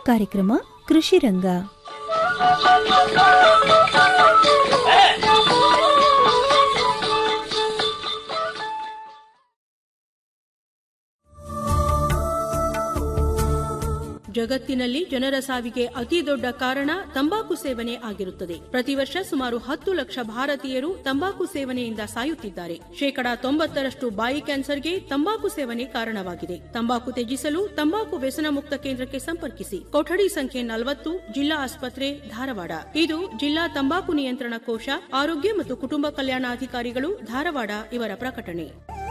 ಕಾರ್ಯಕ್ರಮ ಕೃಷಿ ರಂಗ ಜಗತ್ತಿನಲ್ಲಿ ಜನರ ಸಾವಿಗೆ ಅತಿ ದೊಡ್ಡ ಕಾರಣ ತಂಬಾಕು ಸೇವನೆ ಆಗಿರುತ್ತದೆ ಪ್ರತಿ ವರ್ಷ ಸುಮಾರು ಹತ್ತು ಲಕ್ಷ ಭಾರತೀಯರು ತಂಬಾಕು ಸೇವನೆಯಿಂದ ಸಾಯುತ್ತಿದ್ದಾರೆ ಶೇಕಡಾ ತೊಂಬತ್ತರಷ್ಟು ಬಾಯಿ ಕ್ಯಾನ್ಸರ್ಗೆ ತಂಬಾಕು ಸೇವನೆ ಕಾರಣವಾಗಿದೆ ತಂಬಾಕು ತ್ಯಜಿಸಲು ತಂಬಾಕು ವ್ಯಸನ ಮುಕ್ತ ಕೇಂದ್ರಕ್ಕೆ ಸಂಪರ್ಕಿಸಿ ಕೊಠಡಿ ಸಂಖ್ಯೆ ನಲವತ್ತು ಜಿಲ್ಲಾ ಆಸ್ಪತ್ರೆ ಧಾರವಾಡ ಇದು ಜಿಲ್ಲಾ ತಂಬಾಕು ನಿಯಂತ್ರಣ ಕೋಶ ಆರೋಗ್ಯ ಮತ್ತು ಕುಟುಂಬ ಕಲ್ಯಾಣಾಧಿಕಾರಿಗಳು ಧಾರವಾಡ ಇವರ ಪ್ರಕಟಣೆ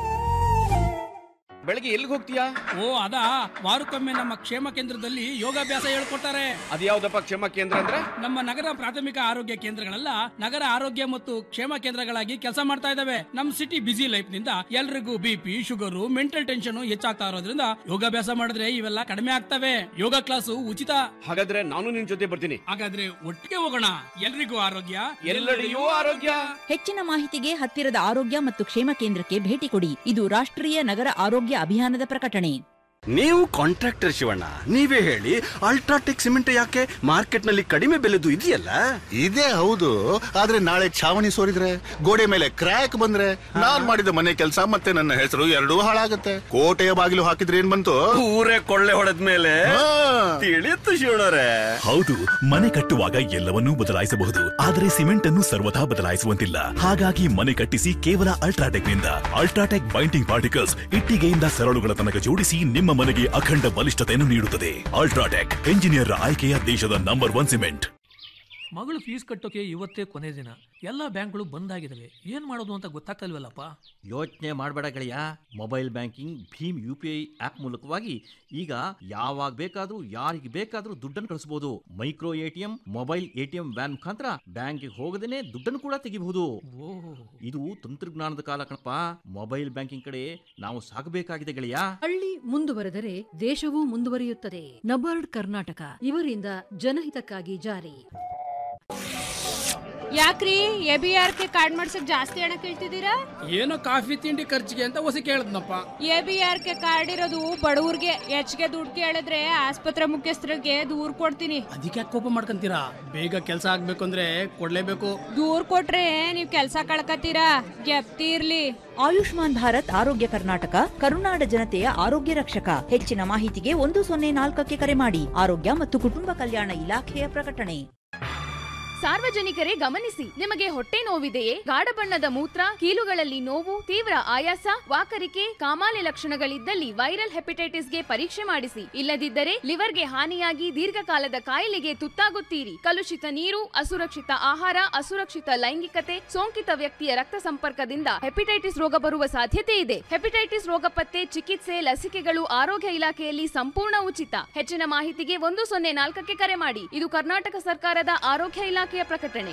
ಬೆಳಗ್ಗೆ ಎಲ್ಲಿಗೆ ಹೋಗ್ತೀಯಾ ಓ ಅದಾ ವಾರಕ್ಕೊಮ್ಮೆ ನಮ್ಮ ಕ್ಷೇಮ ಕೇಂದ್ರದಲ್ಲಿ ಯೋಗಾಭ್ಯಾಸ ಹೇಳ್ಕೊಡ್ತಾರೆ ಅದ್ಯಾವ್ದಪ್ಪ ಕ್ಷೇಮ ಕೇಂದ್ರ ಅಂದ್ರೆ ನಮ್ಮ ನಗರ ಪ್ರಾಥಮಿಕ ಆರೋಗ್ಯ ಕೇಂದ್ರಗಳೆಲ್ಲ ನಗರ ಆರೋಗ್ಯ ಮತ್ತು ಕ್ಷೇಮ ಕೇಂದ್ರಗಳಾಗಿ ಕೆಲಸ ಮಾಡ್ತಾ ಇದಾವೆ ನಮ್ ಸಿಟಿ ಬಿಸಿ ಲೈಫ್ ನಿಂದ ಎಲ್ರಿಗೂ ಬಿಪಿ ಶುಗರು ಮೆಂಟಲ್ ಟೆನ್ಷನ್ ಹೆಚ್ಚಾಗ್ತಾ ಇರೋದ್ರಿಂದ ಯೋಗಾಭ್ಯಾಸ ಮಾಡಿದ್ರೆ ಇವೆಲ್ಲ ಕಡಿಮೆ ಆಗ್ತವೆ ಯೋಗ ಕ್ಲಾಸು ಉಚಿತ ಹಾಗಾದ್ರೆ ನಾನು ನಿನ್ ಜೊತೆ ಬರ್ತೀನಿ ಹಾಗಾದ್ರೆ ಒಟ್ಟಿಗೆ ಹೋಗೋಣ ಎಲ್ರಿಗೂ ಆರೋಗ್ಯ ಎಲ್ಲೆಡೆಯೂ ಆರೋಗ್ಯ ಹೆಚ್ಚಿನ ಮಾಹಿತಿಗೆ ಹತ್ತಿರದ ಆರೋಗ್ಯ ಮತ್ತು ಕ್ಷೇಮ ಕೇಂದ್ರಕ್ಕೆ ಭೇಟಿ ಕೊಡಿ ಇದು ರಾಷ್ಟ್ರೀಯ ನಗರ ಆರೋಗ್ಯ ಅಭಿಯಾನದ ಪ್ರಕಟಣೆ ನೀವು ಕಾಂಟ್ರಾಕ್ಟರ್ ಶಿವಣ್ಣ ನೀವೇ ಹೇಳಿ ಅಲ್ಟ್ರಾಟೆಕ್ ಸಿಮೆಂಟ್ ಯಾಕೆ ಮಾರ್ಕೆಟ್ ನಲ್ಲಿ ಕಡಿಮೆ ಬೆಲೆದು ಇದೆಯಲ್ಲ ಇದೇ ಹೌದು ಆದ್ರೆ ನಾಳೆ ಛಾವಣಿ ಸೋರಿದ್ರೆ ಗೋಡೆ ಮೇಲೆ ಕ್ರ್ಯಾಕ್ ಬಂದ್ರೆ ನಾನ್ ಮಾಡಿದ ಮನೆ ಕೆಲಸ ಮತ್ತೆ ನನ್ನ ಹೆಸರು ಎರಡೂ ಹಾಳಾಗತ್ತೆ ಕೋಟೆಯ ಬಾಗಿಲು ಹಾಕಿದ್ರೆ ಏನ್ ಬಂತು ಊರೇ ಕೊಳ್ಳೆ ಹೊಡೆದ ಮೇಲೆ ಹಾ. ತಿಳಿಯುತ್ತು ಶಿವಣ್ಣರೇ ಹೌದು ಮನೆ ಕಟ್ಟುವಾಗ ಎಲ್ಲವನ್ನೂ ಬದಲಾಯಿಸಬಹುದು ಆದರೆ ಸಿಮೆಂಟ್ ಅನ್ನು ಸರ್ವಥಾ ಬದಲಾಯಿಸುವಂತಿಲ್ಲ ಹಾಗಾಗಿ ಮನೆ ಕಟ್ಟಿಸಿ ಕೇವಲ ಅಲ್ಟ್ರಾಟೆಕ್ ನಿಂದ ಅಲ್ಟ್ರಾಟೆಕ್ ಬೈಂಡಿಂಗ್ ಪಾರ್ಟಿಕಲ್ಸ್ ಇಟ್ಟಿಗೆಯಿಂದ ಸರಳುಗಳ ತನಕ ಜೋಡಿಸಿ ನಿಮ್ಮ ಮನೆಗೆ ಅಖಂಡ ಬಲಿಷ್ಠತೆಯನ್ನು ನೀಡುತ್ತದೆ ಅಲ್ಟ್ರಾಟೆಕ್ ಎಂಜಿನಿಯರ್ ಆಯ್ಕೆಯ ದೇಶದ ನಂಬರ್ ಒನ್ ಸಿಮೆಂಟ್ ಮಗಳು ಫೀಸ್ ಕಟ್ಟೋಕೆ ಇವತ್ತೇ ಕೊನೆ ದಿನ ಎಲ್ಲ ಬ್ಯಾಂಕ್ಗಳು ಬಂದ್ ಆಗಿದಾವೆ ಏನ್ ಮಾಡೋದು ಅಂತ ಗೊತ್ತಾಗ್ತಲ್ವಲ್ಲಪ್ಪ ಯೋಚನೆ ಮಾಡಬೇಡ ಗೆಳೆಯ ಮೊಬೈಲ್ ಬ್ಯಾಂಕಿಂಗ್ ಭೀಮ್ ಯು ಪಿ ಐ ಆಪ್ ಮೂಲಕವಾಗಿ ಈಗ ಯಾವಾಗ ಬೇಕಾದ್ರೂ ಯಾರಿಗೆ ಬೇಕಾದ್ರೂ ದುಡ್ಡನ್ನು ಕಳಿಸಬಹುದು micro ATM mobile ATM van ಮುಖಾಂತರ ಬ್ಯಾಂಕಿಗೆ ಹೋಗದೇನೆ ದುಡ್ಡನ್ನು ಕೂಡ ತೆಗಿಬಹುದು ಇದು ತಂತ್ರಜ್ಞಾನದ ಕಾಲ ಕಣಪ್ಪ ಮೊಬೈಲ್ ಬ್ಯಾಂಕಿಂಗ್ ಕಡೆ ನಾವು ಸಾಗಬೇಕಾಗಿದೆ ಗೆಳೆಯ ಹಳ್ಳಿ ಮುಂದುವರೆದರೆ ದೇಶವೂ ಮುಂದುವರಿಯುತ್ತದೆ ನಬಾರ್ಡ್ ಕರ್ನಾಟಕ ಇವರಿಂದ ಜನಹಿತಕ್ಕಾಗಿ ಜಾರಿ ಯಾಕ್ರಿ A B R K card ಮಾಡ್ಸಕ್ ಜಾಸ್ತಿ ಹಣ ಕೇಳ್ತಿದ್ದೀರಾ ಏನೋ ಕಾಫಿ ತಿಂಡಿ ಖರ್ಚಿಗೆ ಅಂತ ಹೊಸ ಕೇಳದ್ನಪ್ಪ A B R K card ಇರೋದು ಬಡವ್ರಿಗೆ ಹೆಚ್ಚಿಗೆ ದುಡ್ಡು ಕೇಳಿದ್ರೆ ಆಸ್ಪತ್ರೆ ಮುಖ್ಯಸ್ಥರಿಗೆ ದೂರ್ ಕೊಡ್ತೀನಿ ಅದಕ್ಕೆ ಯಾಕೆ ಕೋಪ ಮಾಡ್ಕೊಂತೀರಾ ಬೇಗ ಕೆಲಸ ಆಗ್ಬೇಕು ಅಂದ್ರೆ ಕೊಡ್ಲೇಬೇಕು ದೂರ್ ಕೊಟ್ರೆ ನೀವ್ ಕೆಲ್ಸ ಕಳ್ಕತ್ತೀರಾ ಗೆಪ್ತಿ ಇರ್ಲಿ ಆಯುಷ್ಮಾನ್ ಭಾರತ್ ಆರೋಗ್ಯ ಕರ್ನಾಟಕ ಕರುನಾಡ ಜನತೆಯ ಆರೋಗ್ಯ ರಕ್ಷಕ ಹೆಚ್ಚಿನ ಮಾಹಿತಿಗೆ ಒಂದು ಸೊನ್ನೆ ನಾಲ್ಕಕ್ಕೆ ಕರೆ ಮಾಡಿ ಆರೋಗ್ಯ ಮತ್ತು ಕುಟುಂಬ ಕಲ್ಯಾಣ ಇಲಾಖೆಯ ಪ್ರಕಟಣೆ ಸಾರ್ವಜನಿಕರೇ ಗಮನಿಸಿ ನಿಮಗೆ ಹೊಟ್ಟೆ ನೋವಿದೆಯೇ ಗಾಢ ಬಣ್ಣದ ಮೂತ್ರ ಕೀಲುಗಳಲ್ಲಿ ನೋವು ತೀವ್ರ ಆಯಾಸ ವಾಕರಿಕೆ ಕಾಮಾಲೆ ಲಕ್ಷಣಗಳಿದ್ದಲ್ಲಿ ವೈರಲ್ ಹೆಪಟೈಟಿಸ್ಗೆ ಪರೀಕ್ಷೆ ಮಾಡಿಸಿ ಇಲ್ಲದಿದ್ದರೆ ಲಿವರ್ಗೆ ಹಾನಿಯಾಗಿ ದೀರ್ಘಕಾಲದ ಕಾಯಿಲೆಗೆ ತುತ್ತಾಗುತ್ತೀರಿ ಕಲುಷಿತ ನೀರು ಅಸುರಕ್ಷಿತ ಆಹಾರ ಅಸುರಕ್ಷಿತ ಲೈಂಗಿಕತೆ ಸೋಂಕಿತ ವ್ಯಕ್ತಿಯ ರಕ್ತ ಸಂಪರ್ಕದಿಂದ ಹೆಪಟೈಟಿಸ್ ರೋಗ ಬರುವ ಸಾಧ್ಯತೆ ಇದೆ ಹೆಪಟೈಟಿಸ್ ರೋಗ ಪತ್ತೆ ಚಿಕಿತ್ಸೆ ಲಸಿಕೆಗಳು ಆರೋಗ್ಯ ಇಲಾಖೆಯಲ್ಲಿ ಸಂಪೂರ್ಣ ಉಚಿತ ಹೆಚ್ಚಿನ ಮಾಹಿತಿಗೆ ಒಂದು ಸೊನ್ನೆ ನಾಲ್ಕಕ್ಕೆ ಕರೆ ಮಾಡಿ ಇದು ಕರ್ನಾಟಕ ಸರ್ಕಾರದ ಆರೋಗ್ಯ ಇಲಾಖೆಯ ಪ್ರಕಟಣೆ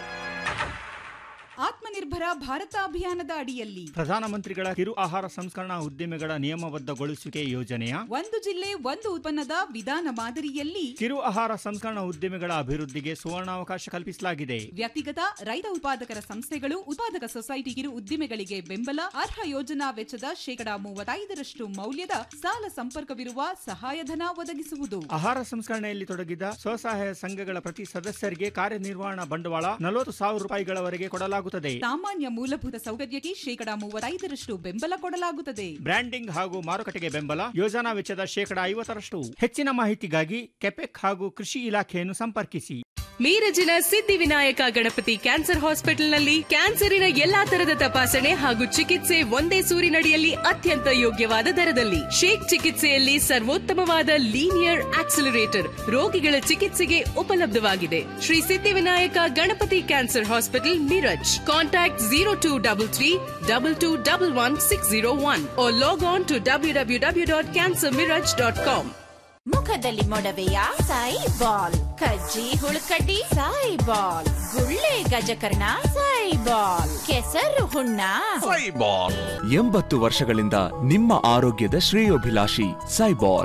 ಆತ್ಮನಿರ್ಭರ ಭಾರತ ಅಭಿಯಾನದ ಅಡಿಯಲ್ಲಿ ಪ್ರಧಾನಮಂತ್ರಿಗಳ ಕಿರು ಆಹಾರ ಸಂಸ್ಕರಣಾ ಉದ್ದಿಮೆಗಳ ನಿಯಮಬದ್ಧಗೊಳಿಸುವಿಕೆ ಯೋಜನೆಯ ಒಂದು ಜಿಲ್ಲೆ ಒಂದು ಉತ್ಪನ್ನದ ವಿಧಾನ ಮಾದರಿಯಲ್ಲಿ ಕಿರು ಆಹಾರ ಸಂಸ್ಕರಣಾ ಉದ್ದಿಮೆಗಳ ಅಭಿವೃದ್ಧಿಗೆ ಸುವರ್ಣಾವಕಾಶ ಕಲ್ಪಿಸಲಾಗಿದೆ ವ್ಯಕ್ತಿಗತ ರೈತ ಉತ್ಪಾದಕರ ಸಂಸ್ಥೆಗಳು ಉತ್ಪಾದಕ ಸೊಸೈಟಿ ಕಿರು ಉದ್ದಿಮೆಗಳಿಗೆ ಬೆಂಬಲ ಅರ್ಹ ಯೋಜನಾ ವೆಚ್ಚದ ಶೇಕಡಾ ಮೂವತ್ತೈದರಷ್ಟು ಮೌಲ್ಯದ ಸಾಲ ಸಂಪರ್ಕವಿರುವ ಸಹಾಯಧನ ಒದಗಿಸುವುದು ಆಹಾರ ಸಂಸ್ಕರಣೆಯಲ್ಲಿ ತೊಡಗಿದ ಸ್ವಸಹಾಯ ಸಂಘಗಳ ಪ್ರತಿ ಸದಸ್ಯರಿಗೆ ಕಾರ್ಯನಿರ್ವಹಣಾ ಬಂಡವಾಳ ನಲವತ್ತು ಸಾವಿರ ರೂಪಾಯಿಗಳವರೆಗೆ ಕೊಡಲಾಗುತ್ತದೆ ಸಾಮಾನ್ಯ ಮೂಲಭೂತ ಸೌಕರ್ಯಕ್ಕೆ ಶೇಕಡಾ ಮೂವತ್ತೈದರಷ್ಟು ಬೆಂಬಲ ಕೊಡಲಾಗುತ್ತದೆ ಬ್ರ್ಯಾಂಡಿಂಗ್ ಹಾಗೂ ಮಾರುಕಟ್ಟೆಗೆ ಬೆಂಬಲ ಯೋಜನಾ ವೆಚ್ಚದ ಶೇಕಡಾ ಐವತ್ತರಷ್ಟು ಹೆಚ್ಚಿನ ಮಾಹಿತಿಗಾಗಿ ಕೆಪೆಕ್ ಹಾಗೂ ಕೃಷಿ ಇಲಾಖೆಯನ್ನು ಸಂಪರ್ಕಿಸಿ ಮೀರಜಿನ ಸಿದ್ಧಿವಿನಾಯಕ ಗಣಪತಿ ಕ್ಯಾನ್ಸರ್ ಹಾಸ್ಪಿಟಲ್ನಲ್ಲಿ ಕ್ಯಾನ್ಸರಿನ ಎಲ್ಲಾ ತರದ ತಪಾಸಣೆ ಹಾಗೂ ಚಿಕಿತ್ಸೆ ಒಂದೇ ಸೂರಿನಡಿಯಲ್ಲಿ ಅತ್ಯಂತ ಯೋಗ್ಯವಾದ ದರದಲ್ಲಿ ಶೇಕ್ ಚಿಕಿತ್ಸೆಯಲ್ಲಿ ಸರ್ವೋತ್ತಮವಾದ ಲೀನಿಯರ್ ಆಕ್ಸಿಲರೇಟರ್ ರೋಗಿಗಳ ಚಿಕಿತ್ಸೆಗೆ ಉಪಲಬ್ಧವಾಗಿದೆ Shri Siddhivinayak Ganapati cancer hospital Miraj contact zero two double three double two double one six zero one log on to W W W dot cancer Miraj dot com ಮುಖದಲ್ಲಿ ಮೊಡವೆಯ ಸಾಯಿ ಬಾಲ್ ಕಜ್ಜಿ ಹುಳುಕಡ್ಡಿ ಸಾಯಿ ಬಾಲ್ ಗುಳ್ಳೆ ಗಜಕರ್ಣ ಸಾಯಿ ಬಾಲ್ ಕೆಸರು ಹುಣ್ಣ ಎಂಬತ್ತು ವರ್ಷಗಳಿಂದ ನಿಮ್ಮ ಆರೋಗ್ಯದ ಶ್ರೇಯೋಭಿಲಾಷಿ ಸೈಬಾಲ್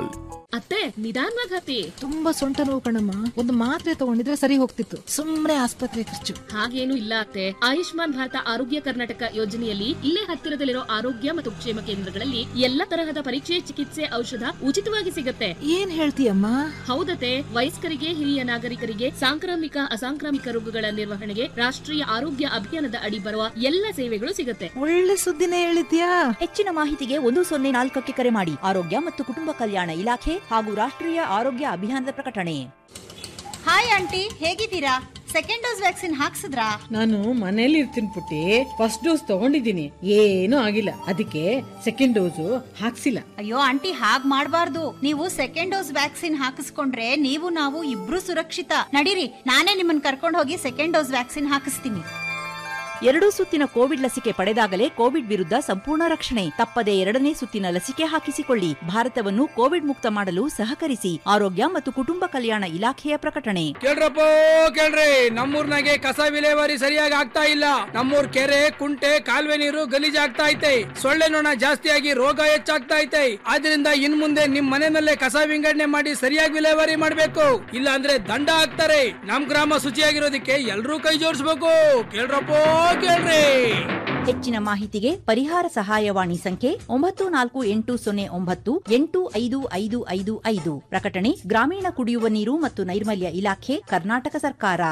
ಅತ್ತೆ ನಿಧಾನವಾಗಿ ಹತ್ತಿ ತುಂಬಾ ಸೊಂಟ ನೋವು ಕಣಮ್ಮ ಒಂದು ಮಾತ್ರೆ ತಗೊಂಡಿದ್ರೆ ಸರಿ ಹೋಗ್ತಿತ್ತು ಸುಮ್ನೆ ಆಸ್ಪತ್ರೆ ಖರ್ಚು ಹಾಗೇನು ಇಲ್ಲ ಅತ್ತೆ ಆಯುಷ್ಮಾನ್ ಭಾರತ ಆರೋಗ್ಯ ಕರ್ನಾಟಕ ಯೋಜನೆಯಲ್ಲಿ ಇಲ್ಲೇ ಹತ್ತಿರದಲ್ಲಿರೋ ಆರೋಗ್ಯ ಮತ್ತು ಕ್ಷೇಮ ಕೇಂದ್ರಗಳಲ್ಲಿ ಎಲ್ಲ ತರಹದ ಪರೀಕ್ಷೆ ಚಿಕಿತ್ಸೆ ಔಷಧ ಉಚಿತವಾಗಿ ಸಿಗುತ್ತೆ ಏನ್ ಹೇಳ್ತೀಯಮ್ಮ ಹೌದತೆ ವಯಸ್ಕರಿಗೆ ಹಿರಿಯ ನಾಗರಿಕರಿಗೆ ಸಾಂಕ್ರಾಮಿಕ ಅಸಾಂಕ್ರಾಮಿಕ ರೋಗಗಳ ನಿರ್ವಹಣೆಗೆ ರಾಷ್ಟ್ರೀಯ ಆರೋಗ್ಯ ಅಭಿಯಾನದ ಅಡಿ ಬರುವ ಎಲ್ಲ ಸೇವೆಗಳು ಸಿಗುತ್ತೆ ಒಳ್ಳೆ ಸುದ್ದಿನೇ ಹೇಳಿದ್ಯಾ ಹೆಚ್ಚಿನ ಮಾಹಿತಿಗೆ ಒಂದು ಸೊನ್ನೆ ನಾಲ್ಕಕ್ಕೆ ಕರೆ ಮಾಡಿ ಆರೋಗ್ಯ ಮತ್ತು ಕುಟುಂಬ ಕಲ್ಯಾಣ ಇಲಾಖೆ ಹಾಗೂ ರಾಷ್ಟ್ರೀಯ ಆರೋಗ್ಯ ಅಭಿಯಾನದ ಪ್ರಕಟಣೆ ಹಾಯ್ ಆಂಟಿ ಹೇಗಿದ್ದೀರಾ ಸೆಕೆಂಡ್ ಡೋಸ್ ವ್ಯಾಕ್ಸಿನ್ ಹಾಕ್ಸಿದ್ರಾ ನಾನು ಮನೇಲಿ ಇರ್ತೀನಿ ಪುಟ್ಟಿ ಫಸ್ಟ್ ಡೋಸ್ ತಗೊಂಡಿದ್ದೀನಿ ಏನೂ ಆಗಿಲ್ಲ ಅದಕ್ಕೆ ಸೆಕೆಂಡ್ ಡೋಸು ಹಾಕ್ಸಿಲ್ಲ ಅಯ್ಯೋ ಆಂಟಿ ಹಾಗ್ ಮಾಡ್ಬಾರ್ದು ನೀವು ಸೆಕೆಂಡ್ ಡೋಸ್ ವ್ಯಾಕ್ಸಿನ್ ಹಾಕಿಸ್ಕೊಂಡ್ರೆ ನೀವು ನಾವು ಇಬ್ರು ಸುರಕ್ಷಿತ ನಡೀರಿ ನಾನೇ ನಿಮ್ಮನ್ನ ಕರ್ಕೊಂಡು ಹೋಗಿ ಸೆಕೆಂಡ್ ಡೋಸ್ ವ್ಯಾಕ್ಸಿನ್ ಹಾಕಿಸ್ತೀನಿ ಎರಡೂ ಸುತ್ತಿನ ಕೋವಿಡ್ ಲಸಿಕೆ ಪಡೆದಾಗಲೇ ಕೋವಿಡ್ ವಿರುದ್ಧ ಸಂಪೂರ್ಣ ರಕ್ಷಣೆ ತಪ್ಪದೆ ಎರಡನೇ ಸುತ್ತಿನ ಲಸಿಕೆ ಹಾಕಿಸಿಕೊಳ್ಳಿ ಭಾರತವನ್ನು ಕೋವಿಡ್ ಮುಕ್ತ ಮಾಡಲು ಸಹಕರಿಸಿ ಆರೋಗ್ಯ ಮತ್ತು ಕುಟುಂಬ ಕಲ್ಯಾಣ ಇಲಾಖೆಯ ಪ್ರಕಟಣೆ ಕೇಳ್ರಪ್ಪ ಕೇಳ್ರಿ ನಮ್ಮೂರ್ನಾಗೆ ಕಸ ವಿಲೇವಾರಿ ಸರಿಯಾಗಿ ಆಗ್ತಾ ಇಲ್ಲ ನಮ್ಮೂರ್ ಕೆರೆ ಕುಂಟೆ ಕಾಲುವೆ ನೀರು ಗಲೀಜಾಗ್ತಾ ಐತೆ ಸೊಳ್ಳೆ ನೊಣ ಜಾಸ್ತಿಯಾಗಿ ರೋಗ ಹೆಚ್ಚಾಗ್ತಾ ಐತೆ ಆದ್ರಿಂದ ಇನ್ ಮುಂದೆ ನಿಮ್ ಮನೆ ಮೇಲೆ ಕಸ ವಿಂಗಡಣೆ ಮಾಡಿ ಸರಿಯಾಗಿ ವಿಲೇವಾರಿ ಮಾಡ್ಬೇಕು ಇಲ್ಲ ಅಂದ್ರೆ ದಂಡ ಹಾಕ್ತಾರೆ ನಮ್ ಗ್ರಾಮ ಶುಚಿಯಾಗಿರೋದಕ್ಕೆ ಎಲ್ರೂ ಕೈ ಜೋಡಿಸ್ಬೇಕು ಕೇಳ್ರಪ್ಪ ಕೇಳ್ರಿ ಹೆಚ್ಚಿನ ಮಾಹಿತಿಗೆ ಪರಿಹಾರ ಸಹಾಯವಾಣಿ ಸಂಖ್ಯೆ ಒಂಬತ್ತು ನಾಲ್ಕು ಎಂಟು ಸೊನ್ನೆ ಒಂಬತ್ತು ಎಂಟು ಐದು ಐದು ಐದು ಐದು ಪ್ರಕಟಣೆ ಗ್ರಾಮೀಣ ಕುಡಿಯುವ ನೀರು ಮತ್ತು ನೈರ್ಮಲ್ಯ ಇಲಾಖೆ ಕರ್ನಾಟಕ ಸರ್ಕಾರ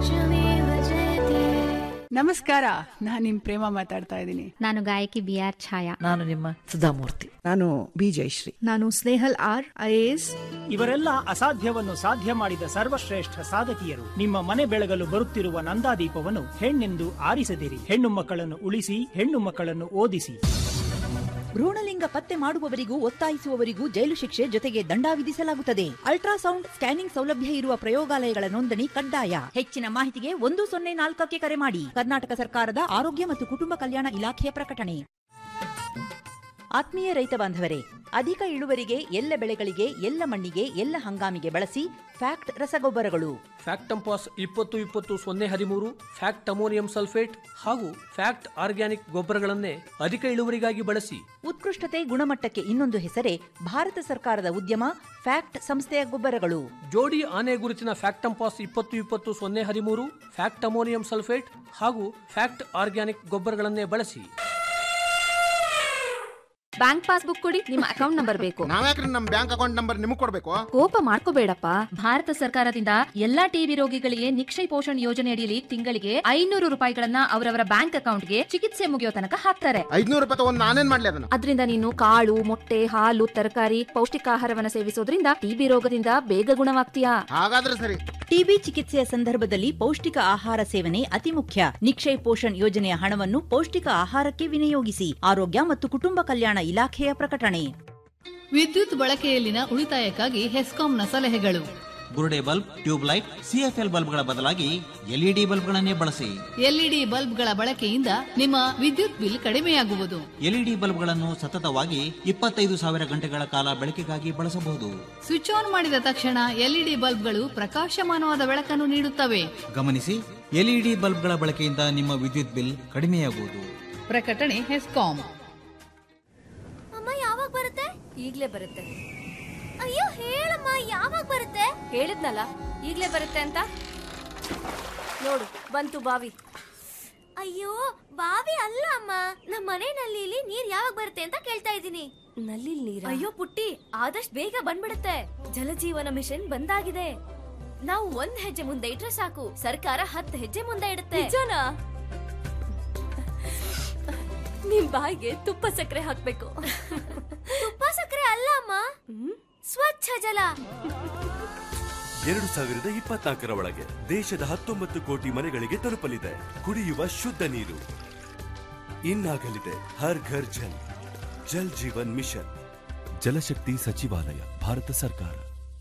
ನಮಸ್ಕಾರ ನಾನ್ ನಿಮ್ ಪ್ರೇಮ ಮಾತಾಡ್ತಾ ಇದ್ದೀನಿ ನಾನು ಗಾಯಕಿ ಬಿ ಆರ್ ಛಾಯಾ ನಾನು ನಿಮ್ಮ ಸುಧಾಮೂರ್ತಿ ನಾನು ಬಿ ಜಯಶ್ರೀ ನಾನು ಸ್ನೇಹಲ್ ಆರ್ ಐಎಎಸ್ ಇವರೆಲ್ಲ ಅಸಾಧ್ಯವನ್ನು ಸಾಧ್ಯ ಮಾಡಿದ ಸರ್ವಶ್ರೇಷ್ಠ ಸಾಧಕಿಯರು ನಿಮ್ಮ ಮನೆ ಬೆಳಗಲು ಬರುತ್ತಿರುವ ನಂದಾದೀಪವನ್ನು ಹೆಣ್ಣೆಂದು ಆರಿಸದಿರಿ ಹೆಣ್ಣು ಮಕ್ಕಳನ್ನು ಉಳಿಸಿ ಹೆಣ್ಣು ಮಕ್ಕಳನ್ನು ಓದಿಸಿ ಭ್ರೂಣಲಿಂಗ ಪತ್ತೆ ಮಾಡುವವರಿಗೂ ಒತ್ತಾಯಿಸುವವರಿಗೂ ಜೈಲು ಶಿಕ್ಷೆ ಜೊತೆಗೆ ದಂಡ ವಿಧಿಸಲಾಗುತ್ತದೆ ಅಲ್ಟ್ರಾಸೌಂಡ್ ಸ್ಕ್ಯಾನಿಂಗ್ ಸೌಲಭ್ಯ ಇರುವ ಪ್ರಯೋಗಾಲಯಗಳ ನೋಂದಣಿ ಕಡ್ಡಾಯ ಹೆಚ್ಚಿನ ಮಾಹಿತಿಗೆ ಒಂದು ಸೊನ್ನೆ ನಾಲ್ಕಕ್ಕೆ ಕರೆ ಮಾಡಿ ಕರ್ನಾಟಕ ಸರ್ಕಾರದ ಆರೋಗ್ಯ ಮತ್ತು ಕುಟುಂಬ ಕಲ್ಯಾಣ ಇಲಾಖೆಯ ಪ್ರಕಟಣೆ ಆತ್ಮೀಯ ರೈತ ಬಾಂಧವರೇ ಅಧಿಕ ಇಳುವರಿಗೆ ಎಲ್ಲ ಬೆಳೆಗಳಿಗೆ ಎಲ್ಲ ಮಣ್ಣಿಗೆ ಎಲ್ಲ ಹಂಗಾಮಿಗೆ ಬಳಸಿ ಫ್ಯಾಕ್ಟ್ ರಸಗೊಬ್ಬರಗಳು ಫ್ಯಾಕ್ಟಂಪಾಸ್ ಇಪ್ಪತ್ತು ಇಪ್ಪತ್ತು ಸೊನ್ನೆ ಹದಿಮೂರು ಫ್ಯಾಕ್ಟ್ ಅಮೋನಿಯಂ ಸಲ್ಫೇಟ್ ಹಾಗೂ ಫ್ಯಾಕ್ಟ್ ಆರ್ಗ್ಯಾನಿಕ್ ಗೊಬ್ಬರಗಳನ್ನೇ ಅಧಿಕ ಇಳುವರಿಗಾಗಿ ಬಳಸಿ ಉತ್ಕೃಷ್ಟತೆ ಗುಣಮಟ್ಟಕ್ಕೆ ಇನ್ನೊಂದು ಹೆಸರೇ ಭಾರತ ಸರ್ಕಾರದ ಉದ್ಯಮ ಫ್ಯಾಕ್ಟ್ ಸಂಸ್ಥೆಯ ಗೊಬ್ಬರಗಳು ಜೋಡಿ ಆನೆ ಗುರುತಿನ ಫ್ಯಾಕ್ಟಂಪಾಸ್ ಇಪ್ಪತ್ತು ಇಪ್ಪತ್ತು ಸೊನ್ನೆ ಹದಿಮೂರು ಫ್ಯಾಕ್ಟ್ ಅಮೋನಿಯಂ ಸಲ್ಫೇಟ್ ಹಾಗೂ ಫ್ಯಾಕ್ಟ್ ಆರ್ಗ್ಯಾನಿಕ್ ಗೊಬ್ಬರಗಳನ್ನೇ ಬಳಸಿ ಬ್ಯಾಂಕ್ ಪಾಸ್ಬುಕ್ ಕೊಡಿ ನಿಮ್ಮ ಅಕೌಂಟ್ ನಂಬರ್ ಬೇಕು ನಾವ್ಯಾಕ್ರಿ ನಮ್ ಬ್ಯಾಂಕ್ ಅಕೌಂಟ್ ನಂಬರ್ ನಿಮಗ್ ಕೊಡ್ಬೇಕು ಕೋಪ ಮಾಡ್ಕೋಬೇಡಪ್ಪ ಭಾರತ ಸರ್ಕಾರದಿಂದ ಎಲ್ಲಾ ಟಿಬಿ ರೋಗಿಗಳಿಗೆ ನಿಕ್ಷಯ ಪೋಷಣ್ ಯೋಜನೆ ಅಡಿಯಲ್ಲಿ ತಿಂಗಳಿಗೆ ಐನೂರು ರೂಪಾಯಿಗಳನ್ನ ಅವರವರ ಬ್ಯಾಂಕ್ ಅಕೌಂಟ್ಗೆ ಚಿಕಿತ್ಸೆ ಮುಗಿಯೋ ತನಕ ಹಾಕ್ತಾರೆ ಐದ್ನೂರು ರೂಪಾಯಿ ತಗೊಂಡ್ ನಾನೇನ್ ಮಾಡ್ಲಿ ಅದನ್ನ ಅದರಿಂದ ನೀನು ಕಾಳು ಮೊಟ್ಟೆ ಹಾಲು ತರಕಾರಿ ಪೌಷ್ಟಿಕಾಹಾರವನ್ನ ಸೇವಿಸೋದ್ರಿಂದ ಟಿಬಿ ರೋಗದಿಂದ ಬೇಗ ಗುಣವಾಗ್ತೀಯಾ ಹಾಗಾದ್ರೆ ಸರಿ ಟಿಬಿ ಚಿಕಿತ್ಸೆಯ ಸಂದರ್ಭದಲ್ಲಿ ಪೌಷ್ಟಿಕ ಆಹಾರ ಸೇವನೆ ಅತಿ ಮುಖ್ಯ ನಿಕ್ಷಯ್ ಪೋಷಣ್ ಯೋಜನೆಯ ಹಣವನ್ನು ಪೌಷ್ಟಿಕ ಆಹಾರಕ್ಕೆ ವಿನಿಯೋಗಿಸಿ ಆರೋಗ್ಯ ಮತ್ತು ಕುಟುಂಬ ಕಲ್ಯಾಣ ಇಲಾಖೆಯ ಪ್ರಕಟಣೆ ವಿದ್ಯುತ್ ಬಳಕೆಯಲ್ಲಿನ ಉಳಿತಾಯಕ್ಕಾಗಿ ಹೆಸ್ಕಾಂನ ಸಲಹೆಗಳು ಬುರುಡೆ ಬಲ್ಬ್ ಟ್ಯೂಬ್ ಲೈಟ್ ಸಿಎಫ್ಎಲ್ ಬಲ್ಬ್ಗಳ ಬದಲಾಗಿ ಎಲ್ಇಡಿ ಬಲ್ಬ್ಗಳನ್ನೇ ಬಳಸಿ ಎಲ್ಇಡಿ ಬಲ್ಬ್ಗಳ ಬಳಕೆಯಿಂದ ನಿಮ್ಮ ವಿದ್ಯುತ್ ಬಿಲ್ ಕಡಿಮೆಯಾಗುವುದು ಎಲ್ಇಡಿ ಬಲ್ಬ್ಗಳನ್ನು ಸತತವಾಗಿ ಇಪ್ಪತ್ತೈದು ಸಾವಿರ ಗಂಟೆಗಳ ಕಾಲ ಬೆಳಕಿಗಾಗಿ ಬಳಸಬಹುದು ಸ್ವಿಚ್ ಆನ್ ಮಾಡಿದ ತಕ್ಷಣ ಎಲ್ಇಡಿ ಬಲ್ಬ್ಗಳು ಪ್ರಕಾಶಮಾನವಾದ ಬೆಳಕನ್ನು ನೀಡುತ್ತವೆ ಗಮನಿಸಿ ಎಲ್ಇಡಿ ಬಲ್ಬ್ಗಳ ಬಳಕೆಯಿಂದ ನಿಮ್ಮ ವಿದ್ಯುತ್ ಬಿಲ್ ಕಡಿಮೆಯಾಗುವುದು ಪ್ರಕಟಣೆ ಹೆಸ್ಕಾಂ ಅಮ್ಮ ಯಾವಾಗ ಬರುತ್ತೆ ಈಗ್ಲೇ ಬರುತ್ತೆ ಅಯ್ಯೋ ಹೇಳಮ್ಮ ಯಾವಾಗ ಬರುತ್ತೆ ಹೇಳಿದ್ನಲ್ಲ ಈಗ್ಲೇ ಬರುತ್ತೆ ಅಂತ ನೋಡು ಬಂತು ಬಾವಿ ಅಯ್ಯೋ ಬಾವಿ ಅಲ್ಲ ಅಮ್ಮ ನಮ್ಮ ಮನೆ ನಲ್ಲಿಲಿ ನೀರ್ ಯಾವಾಗ ಬರುತ್ತೆ ಅಂತ ಕೇಳ್ತಾ ಇದ್ದೀನಿ ನಲ್ಲಿ ನೀರ ಅಯ್ಯೋ ಪುಟ್ಟಿ ಆದಷ್ಟು ಬೇಗ ಬಂದ್ಬಿಡುತ್ತೆ ಜಲಜೀವನ ಮಿಷನ್ ಬಂದಾಗಿದೆ ನಾವು ಒಂದ್ ಹೆಜ್ಜೆ ಮುಂದೆ ಇಟ್ರೆ ಸಾಕು ಸರ್ಕಾರ ಹತ್ತು ಹೆಜ್ಜೆ ಮುಂದೆ ಇಡುತ್ತೆ ನಿಜನಾ ನಿಮ್ ಬಾಯಿಗೆ ತುಪ್ಪ ಸಕ್ಕರೆ ಹಾಕ್ಬೇಕು ತುಪ್ಪ ಸಕ್ಕರೆ ಅಲ್ಲ ಅಮ್ಮ ಸ್ವಚ್ಛ ಜಲ ಎರಡು ಸಾವಿರದ ಇಪ್ಪತ್ನಾಲ್ಕರ ಒಳಗೆ ದೇಶದ ಹತ್ತೊಂಬತ್ತು ಕೋಟಿ ಮನೆಗಳಿಗೆ ತಲುಪಲಿದೆ ಕುಡಿಯುವ ಶುದ್ಧ ನೀರು ಇನ್ನಾಗಲಿದೆ ಹರ್ ಘರ್ ಜಲ್ ಜಲ್ ಜೀವನ್ ಮಿಷನ್ ಜಲಶಕ್ತಿ ಸಚಿವಾಲಯ ಭಾರತ ಸರ್ಕಾರ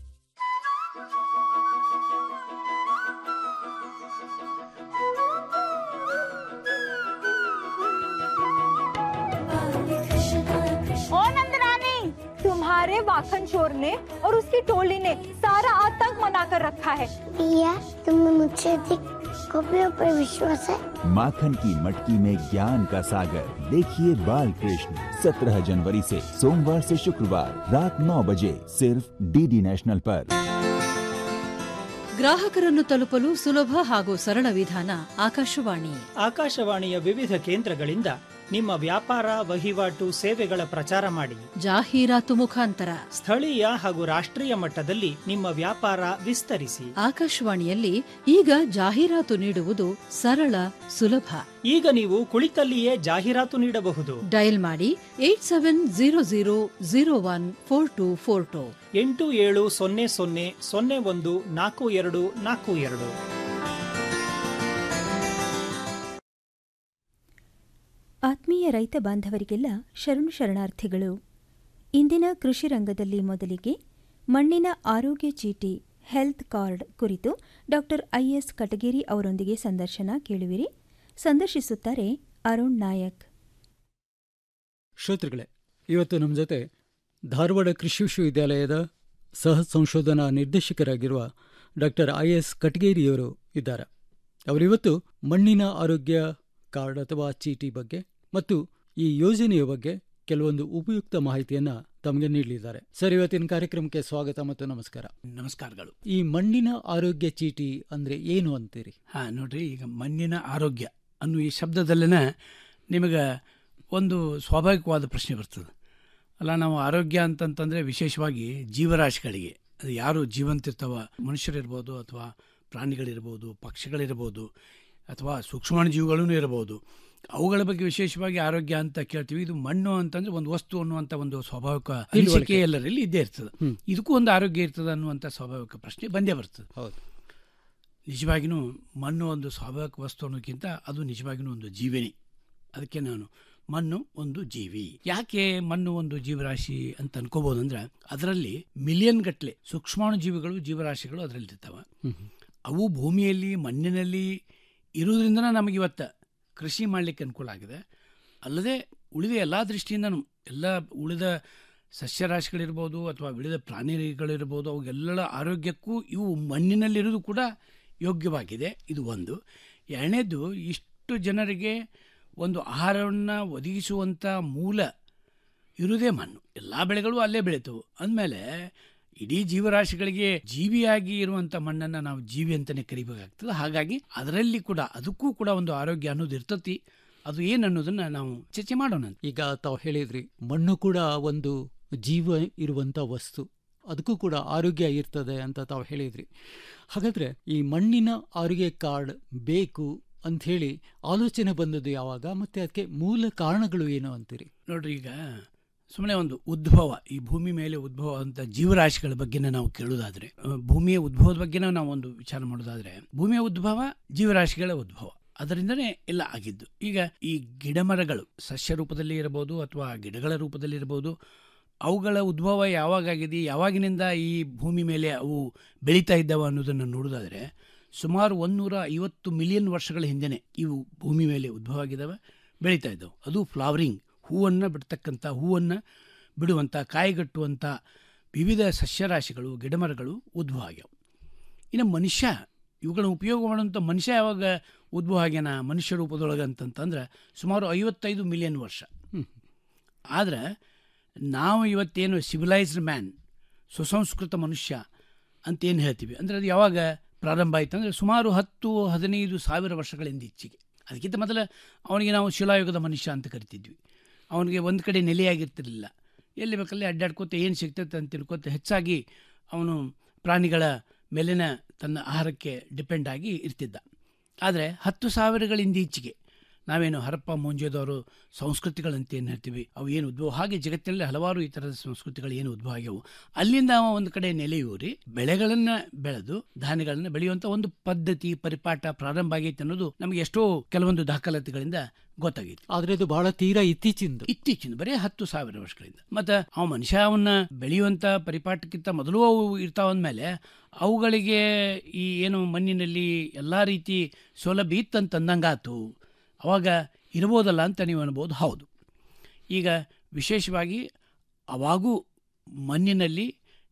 ओ नंदरानी तुम्हारे वाखन चोर ने और उसकी टोली ने सारा आतंक मना कर रखा है पिया तुमने मुझसे अधिक इसको भी ऊपर विश्वास है माखन की मटकी में ज्ञान का सागर देखिए बाल कृष्ण सत्रह जनवरी से सोमवार से शुक्रवार रात नौ बजे सिर्फ डीडी नेशनल पर ಗ್ರಾಹಕರನ್ನು ತಲುಪಲು ಸುಲಭ ಹಾಗೂ ಸರಳ ವಿಧಾನ ಆಕಾಶವಾಣಿ ಆಕಾಶವಾಣಿಯ ವಿವಿಧ ಕೇಂದ್ರಗಳಿಂದ ನಿಮ್ಮ ವ್ಯಾಪಾರ ವಹಿವಾಟು ಸೇವೆಗಳ ಪ್ರಚಾರ ಮಾಡಿ ಜಾಹೀರಾತು ಮುಖಾಂತರ ಸ್ಥಳೀಯ ಹಾಗೂ ರಾಷ್ಟ್ರೀಯ ಮಟ್ಟದಲ್ಲಿ ನಿಮ್ಮ ವ್ಯಾಪಾರ ವಿಸ್ತರಿಸಿ ಆಕಾಶವಾಣಿಯಲ್ಲಿ ಈಗ ಜಾಹೀರಾತು ನೀಡುವುದು ಸರಳ ಸುಲಭ ಈಗ ನೀವು ಕುಳಿತಲ್ಲಿಯೇ ಜಾಹೀರಾತು ನೀಡಬಹುದು ಡಯಲ್ ಮಾಡಿ eight seven zero zero zero one four two four two ಎಂಟು ಏಳು ಸೊನ್ನೆ ಸೊನ್ನೆ ಸೊನ್ನೆ ಒಂದು ನಾಲ್ಕು ಎರಡು ನಾಲ್ಕು ಎರಡು ಆತ್ಮೀಯ ರೈತ ಬಾಂಧವರಿಗೆಲ್ಲ ಶರಣು ಶರಣಾರ್ಥಿಗಳು ಇಂದಿನ ಕೃಷಿ ರಂಗದಲ್ಲಿ ಮೊದಲಿಗೆ ಮಣ್ಣಿನ ಆರೋಗ್ಯ ಚೀಟಿ ಹೆಲ್ತ್ ಕಾರ್ಡ್ ಕುರಿತು ಡಾಕ್ಟರ್ ಐಎಸ್ ಕಟಗೇರಿ ಅವರೊಂದಿಗೆ ಸಂದರ್ಶನ ಕೇಳುವಿರಿ ಸಂದರ್ಶಿಸುತ್ತಾರೆ ಅರುಣ್ ನಾಯಕ್ ಶ್ರೋತೃಗಳೇ ಇವತ್ತು ನಮ್ಮ ಜೊತೆ ಧಾರವಾಡ ಕೃಷಿ ವಿಶ್ವವಿದ್ಯಾಲಯದ ಸಹ ಸಂಶೋಧನಾ ನಿರ್ದೇಶಕರಾಗಿರುವ ಡಾಕ್ಟರ್ ಐ ಎಸ್ ಕಟಗೇರಿಯವರು ಇದ್ದಾರೆ ಅವರಿವತ್ತು ಮಣ್ಣಿನ ಆರೋಗ್ಯ ಕಾರ್ಡ್ ಅಥವಾ ಚೀಟಿ ಬಗ್ಗೆ ಮತ್ತು ಈ ಯೋಜನೆಯ ಬಗ್ಗೆ ಕೆಲವೊಂದು ಉಪಯುಕ್ತ ಮಾಹಿತಿಯನ್ನ ತಮಗೆ ನೀಡಲಿದ್ದಾರೆ ಸರ್ ಇವತ್ತಿನ ಕಾರ್ಯಕ್ರಮಕ್ಕೆ ಸ್ವಾಗತ ಮತ್ತು ನಮಸ್ಕಾರ ನಮಸ್ಕಾರಗಳು ಈ ಮಣ್ಣಿನ ಆರೋಗ್ಯ ಚೀಟಿ ಅಂದ್ರೆ ಏನು ಅಂತೀರಿ ಹಾ ನೋಡ್ರಿ ಈಗ ಮಣ್ಣಿನ ಆರೋಗ್ಯ ಅನ್ನೋ ಈ ಶಬ್ದದಲ್ಲೇನೆ ನಿಮಗೆ ಒಂದು ಸ್ವಾಭಾವಿಕವಾದ ಪ್ರಶ್ನೆ ಬರ್ತದೆ ಅಲ್ಲ ನಾವು ಆರೋಗ್ಯ ಅಂತಂತಂದ್ರೆ ವಿಶೇಷವಾಗಿ ಜೀವರಾಶಿಗಳಿಗೆ ಅದು ಯಾರು ಜೀವಂತಿರ್ತಾವ ಮನುಷ್ಯರಿರ್ಬೋದು ಅಥವಾ ಪ್ರಾಣಿಗಳಿರ್ಬೋದು ಪಕ್ಷಿಗಳಿರ್ಬೋದು ಅಥವಾ ಸೂಕ್ಷ್ಮಾಣುಜೀವಿಗಳೂ ಇರ್ಬೋದು ಅವುಗಳ ಬಗ್ಗೆ ವಿಶೇಷವಾಗಿ ಆರೋಗ್ಯ ಅಂತ ಕೇಳ್ತೀವಿ ಇದು ಮಣ್ಣು ಅಂತಂದ್ರೆ ಒಂದು ವಸ್ತು ಅನ್ನುವಂಥ ಒಂದು ಸ್ವಾಭಾವಿಕ ಅನಿಸಿಕೆ ಎಲ್ಲರಲ್ಲಿ ಇದ್ದೇ ಇರ್ತದೆ ಇದಕ್ಕೂ ಒಂದು ಆರೋಗ್ಯ ಇರ್ತದೆ ಅನ್ನುವಂಥ ಸ್ವಾಭಾವಿಕ ಪ್ರಶ್ನೆ ಬಂದೇ ಬರ್ತದೆ ಹೌದು ನಿಜವಾಗಿಯೂ ಮಣ್ಣು ಒಂದು ಸ್ವಾಭಾವಿಕ ವಸ್ತು ಅನ್ನೋಕ್ಕಿಂತ ಅದು ನಿಜವಾಗಿಯೂ ಒಂದು ಜೀವಿನಿ ಅದಕ್ಕೆ ನಾನು ಮಣ್ಣು ಒಂದು ಜೀವಿ ಯಾಕೆ ಮಣ್ಣು ಒಂದು ಜೀವರಾಶಿ ಅಂತ ಅನ್ಕೋಬಹುದು ಅಂದ್ರೆ ಅದರಲ್ಲಿ ಮಿಲಿಯನ್ ಗಟ್ಟಲೆ ಸೂಕ್ಷ್ಮಾಣು ಜೀವಿಗಳು ಜೀವರಾಶಿಗಳು ಅದರಲ್ಲಿ ಇರ್ತಾವೆ ಅವು ಭೂಮಿಯಲ್ಲಿ ಮಣ್ಣಿನಲ್ಲಿ ಇರುವುದರಿಂದ ನಮಗೆ ಇವತ್ತು ಕೃಷಿ ಮಾಡಲಿಕ್ಕೆ ಅನುಕೂಲ ಆಗಿದೆ ಅಲ್ಲದೆ ಉಳಿದ ಎಲ್ಲ ದೃಷ್ಟಿಯಿಂದನೂ ಎಲ್ಲ ಉಳಿದ ಸಸ್ಯರಾಶಿಗಳಿರ್ಬೋದು ಅಥವಾ ಉಳಿದ ಪ್ರಾಣಿಗಳಿರ್ಬೋದು ಅವುಗೆಲ್ಲ ಆರೋಗ್ಯಕ್ಕೂ ಇವು ಮಣ್ಣಿನಲ್ಲಿರೋದು ಕೂಡ ಯೋಗ್ಯವಾಗಿದೆ ಇದು ಒಂದು ಎರಡನೇದು ಇಷ್ಟು ಜನರಿಗೆ ಒಂದು ಆಹಾರವನ್ನು ಒದಗಿಸುವಂಥ ಮೂಲ ಇರುವುದೇ ಮಣ್ಣು ಎಲ್ಲ ಬೆಳೆಗಳು ಅಲ್ಲೇ ಬೆಳೀತವು ಅಂದಮೇಲೆ ಇಡೀ ಜೀವರಾಶಿಗಳಿಗೆ ಜೀವಿಯಾಗಿ ಇರುವಂಥ ಮಣ್ಣನ್ನು ನಾವು ಜೀವಿ ಅಂತಲೇ ಕರಿಬೇಕಾಗ್ತದೆ ಹಾಗಾಗಿ ಅದರಲ್ಲಿ ಕೂಡ ಅದಕ್ಕೂ ಕೂಡ ಒಂದು ಆರೋಗ್ಯ ಅನ್ನೋದು ಇರ್ತತಿ ಅದು ಏನು ಅನ್ನೋದನ್ನ ನಾವು ಚರ್ಚೆ ಮಾಡೋಣ ಈಗ ತಾವು ಹೇಳಿದ್ರಿ ಮಣ್ಣು ಕೂಡ ಒಂದು ಜೀವ ಇರುವಂತ ವಸ್ತು ಅದಕ್ಕೂ ಕೂಡ ಆರೋಗ್ಯ ಇರ್ತದೆ ಅಂತ ತಾವು ಹೇಳಿದ್ರಿ ಹಾಗಾದ್ರೆ ಈ ಮಣ್ಣಿನ ಆರೋಗ್ಯ ಕಾರ್ಡ್ ಬೇಕು ಅಂತ ಹೇಳಿ ಆಲೋಚನೆ ಬಂದದ್ದು ಯಾವಾಗ ಮತ್ತೆ ಅದಕ್ಕೆ ಮೂಲ ಕಾರಣಗಳು ಏನು ಅಂತೀರಿ ನೋಡ್ರಿ ಈಗ ಸುಮ್ಮನೆ ಒಂದು ಉದ್ಭವ ಈ ಭೂಮಿ ಮೇಲೆ ಉದ್ಭವ ಅಂತ ಜೀವರಾಶಿಗಳ ಬಗ್ಗೆ ನಾವು ಕೇಳುವುದಾದ್ರೆ ಅಹ್, ಭೂಮಿಯ ಉದ್ಭವದ ಬಗ್ಗೆ ನಾವು ಒಂದು ವಿಚಾರ ಮಾಡೋದಾದ್ರೆ ಭೂಮಿಯ ಉದ್ಭವ ಜೀವರಾಶಿಗಳ ಉದ್ಭವ ಅದರಿಂದನೇ ಎಲ್ಲ ಆಗಿದ್ದು ಈಗ ಈ ಗಿಡಮರಗಳು ಸಸ್ಯ ರೂಪದಲ್ಲಿ ಇರಬಹುದು ಅಥವಾ ಗಿಡಗಳ ರೂಪದಲ್ಲಿ ಇರಬಹುದು ಅವುಗಳ ಉದ್ಭವ ಯಾವಾಗಾಗಿದೆ ಯಾವಾಗಿನಿಂದ ಈ ಭೂಮಿ ಮೇಲೆ ಅವು ಬೆಳೀತಾ ಇದ್ದಾವೆ ಅನ್ನೋದನ್ನು ನೋಡೋದಾದ್ರೆ ಸುಮಾರು ಒಂದೂರ ಐವತ್ತು ಮಿಲಿಯನ್ ವರ್ಷಗಳ ಹಿಂದೆನೆ ಇವು ಭೂಮಿ ಮೇಲೆ ಉದ್ಭವ ಆಗಿದ್ದಾವೆ ಬೆಳೀತಾ ಇದ್ದವು ಅದು ಫ್ಲವರಿಂಗ್ ಹೂವನ್ನು ಬಿಡ್ತಕ್ಕಂಥ ಹೂವನ್ನು ಬಿಡುವಂಥ ಕಾಯಿಗಟ್ಟುವಂಥ ವಿವಿಧ ಸಸ್ಯರಾಶಿಗಳು ಗಿಡಮರಗಳು ಉದ್ಭವ ಆಗ್ಯಾವ ಇನ್ನು ಮನುಷ್ಯ ಇವುಗಳನ್ನ ಉಪಯೋಗ ಮಾಡುವಂಥ ಮನುಷ್ಯ ಯಾವಾಗ ಉದ್ಭವ ಆಗ್ಯಾನ ಮನುಷ್ಯ ರೂಪದೊಳಗೆ ಅಂತಂತಂದ್ರೆ ಸುಮಾರು ಐವತ್ತೈದು ಮಿಲಿಯನ್ ವರ್ಷ ಆದ್ರೆ ನಾವು ಇವತ್ತೇನು ಸಿವಿಲೈಸ್ಡ್ ಮ್ಯಾನ್ ಸುಸಂಸ್ಕೃತ ಮನುಷ್ಯ ಅಂತೇನು ಹೇಳ್ತೀವಿ ಅಂದರೆ ಅದು ಯಾವಾಗ ಪ್ರಾರಂಭ ಆಯಿತು ಅಂದರೆ ಸುಮಾರು ಹತ್ತು ಹದಿನೈದು ಸಾವಿರ ವರ್ಷಗಳಿಂದ ಈಚೆಗೆ ಅದಕ್ಕಿಂತ ಮೊದಲು ಅವನಿಗೆ ನಾವು ಶಿಲಾಯುಗದ ಮನುಷ್ಯ ಅಂತ ಕರಿತಿದ್ವಿ ಅವನಿಗೆ ಒಂದು ಕಡೆ ನೆಲೆಯಾಗಿರ್ತಿರಲಿಲ್ಲ ಎಲ್ಲಿ ಬೇಕಲ್ಲಿ ಅಡ್ಡಾಡ್ಕೋತ ಏನು ಸಿಗ್ತೈತೆ ಅಂತ ತಿಳ್ಕೊತ ಹೆಚ್ಚಾಗಿ ಅವನು ಪ್ರಾಣಿಗಳ ಮೇಲಿನ ತನ್ನ ಆಹಾರಕ್ಕೆ ಡಿಪೆಂಡ್ ಆಗಿ ಇರ್ತಿದ್ದ ಆದರೆ ಹತ್ತು ಸಾವಿರಗಳಿಂದ ಈಚೆಗೆ ನಾವೇನು ಹರಪ್ಪ ಮುಂಜೇದವರು ಸಂಸ್ಕೃತಿಗಳಂತ ಏನು ಹೇಳ್ತೀವಿ ಅವು ಏನು ಉದ್ಭವ ಹಾಗೆ ಜಗತ್ತಿನಲ್ಲಿ ಹಲವಾರು ಈ ಥರದ ಸಂಸ್ಕೃತಿಗಳು ಏನು ಉದ್ಭವ ಆಗ್ಯವು ಅಲ್ಲಿಂದ ಅವ ಒಂದು ಕಡೆ ನೆಲೆಯೂರಿ ಬೆಳೆಗಳನ್ನು ಬೆಳೆದು ಧಾನ್ಯಗಳನ್ನು ಬೆಳೆಯುವಂಥ ಒಂದು ಪದ್ಧತಿ ಪರಿಪಾಠ ಪ್ರಾರಂಭ ಆಗೈತೆ ಅನ್ನೋದು ನಮಗೆ ಎಷ್ಟೋ ಕೆಲವೊಂದು ದಾಖಲಾತಿಗಳಿಂದ ಗೊತ್ತಾಗೈತಿ ಆದ್ರೆ ಇದು ಬಹಳ ತೀರಾ ಇತ್ತೀಚಿಂದು ಇತ್ತೀಚಿನ ಬರೀ ಹತ್ತು ಸಾವಿರ ವರ್ಷಗಳಿಂದ ಮತ್ತೆ ಅವ ಮನುಷ್ಯ ಅವನ್ನ ಬೆಳೆಯುವಂತ ಪರಿಪಾಠಕ್ಕಿಂತ ಮೊದಲು ಅವು ಇರ್ತಾವಂದ್ಮೇಲೆ ಅವುಗಳಿಗೆ ಈ ಏನು ಮಣ್ಣಿನಲ್ಲಿ ಎಲ್ಲಾ ರೀತಿ ಸೌಲಭ್ಯ ಇತ್ತಂತಂದಂಗಾತು ಅವಾಗ ಇರ್ಬೋದಲ್ಲ ಅಂತ ನೀವು ಅನ್ಬೋದು ಹೌದು ಈಗ ವಿಶೇಷವಾಗಿ ಅವಾಗೂ ಮಣ್ಣಿನಲ್ಲಿ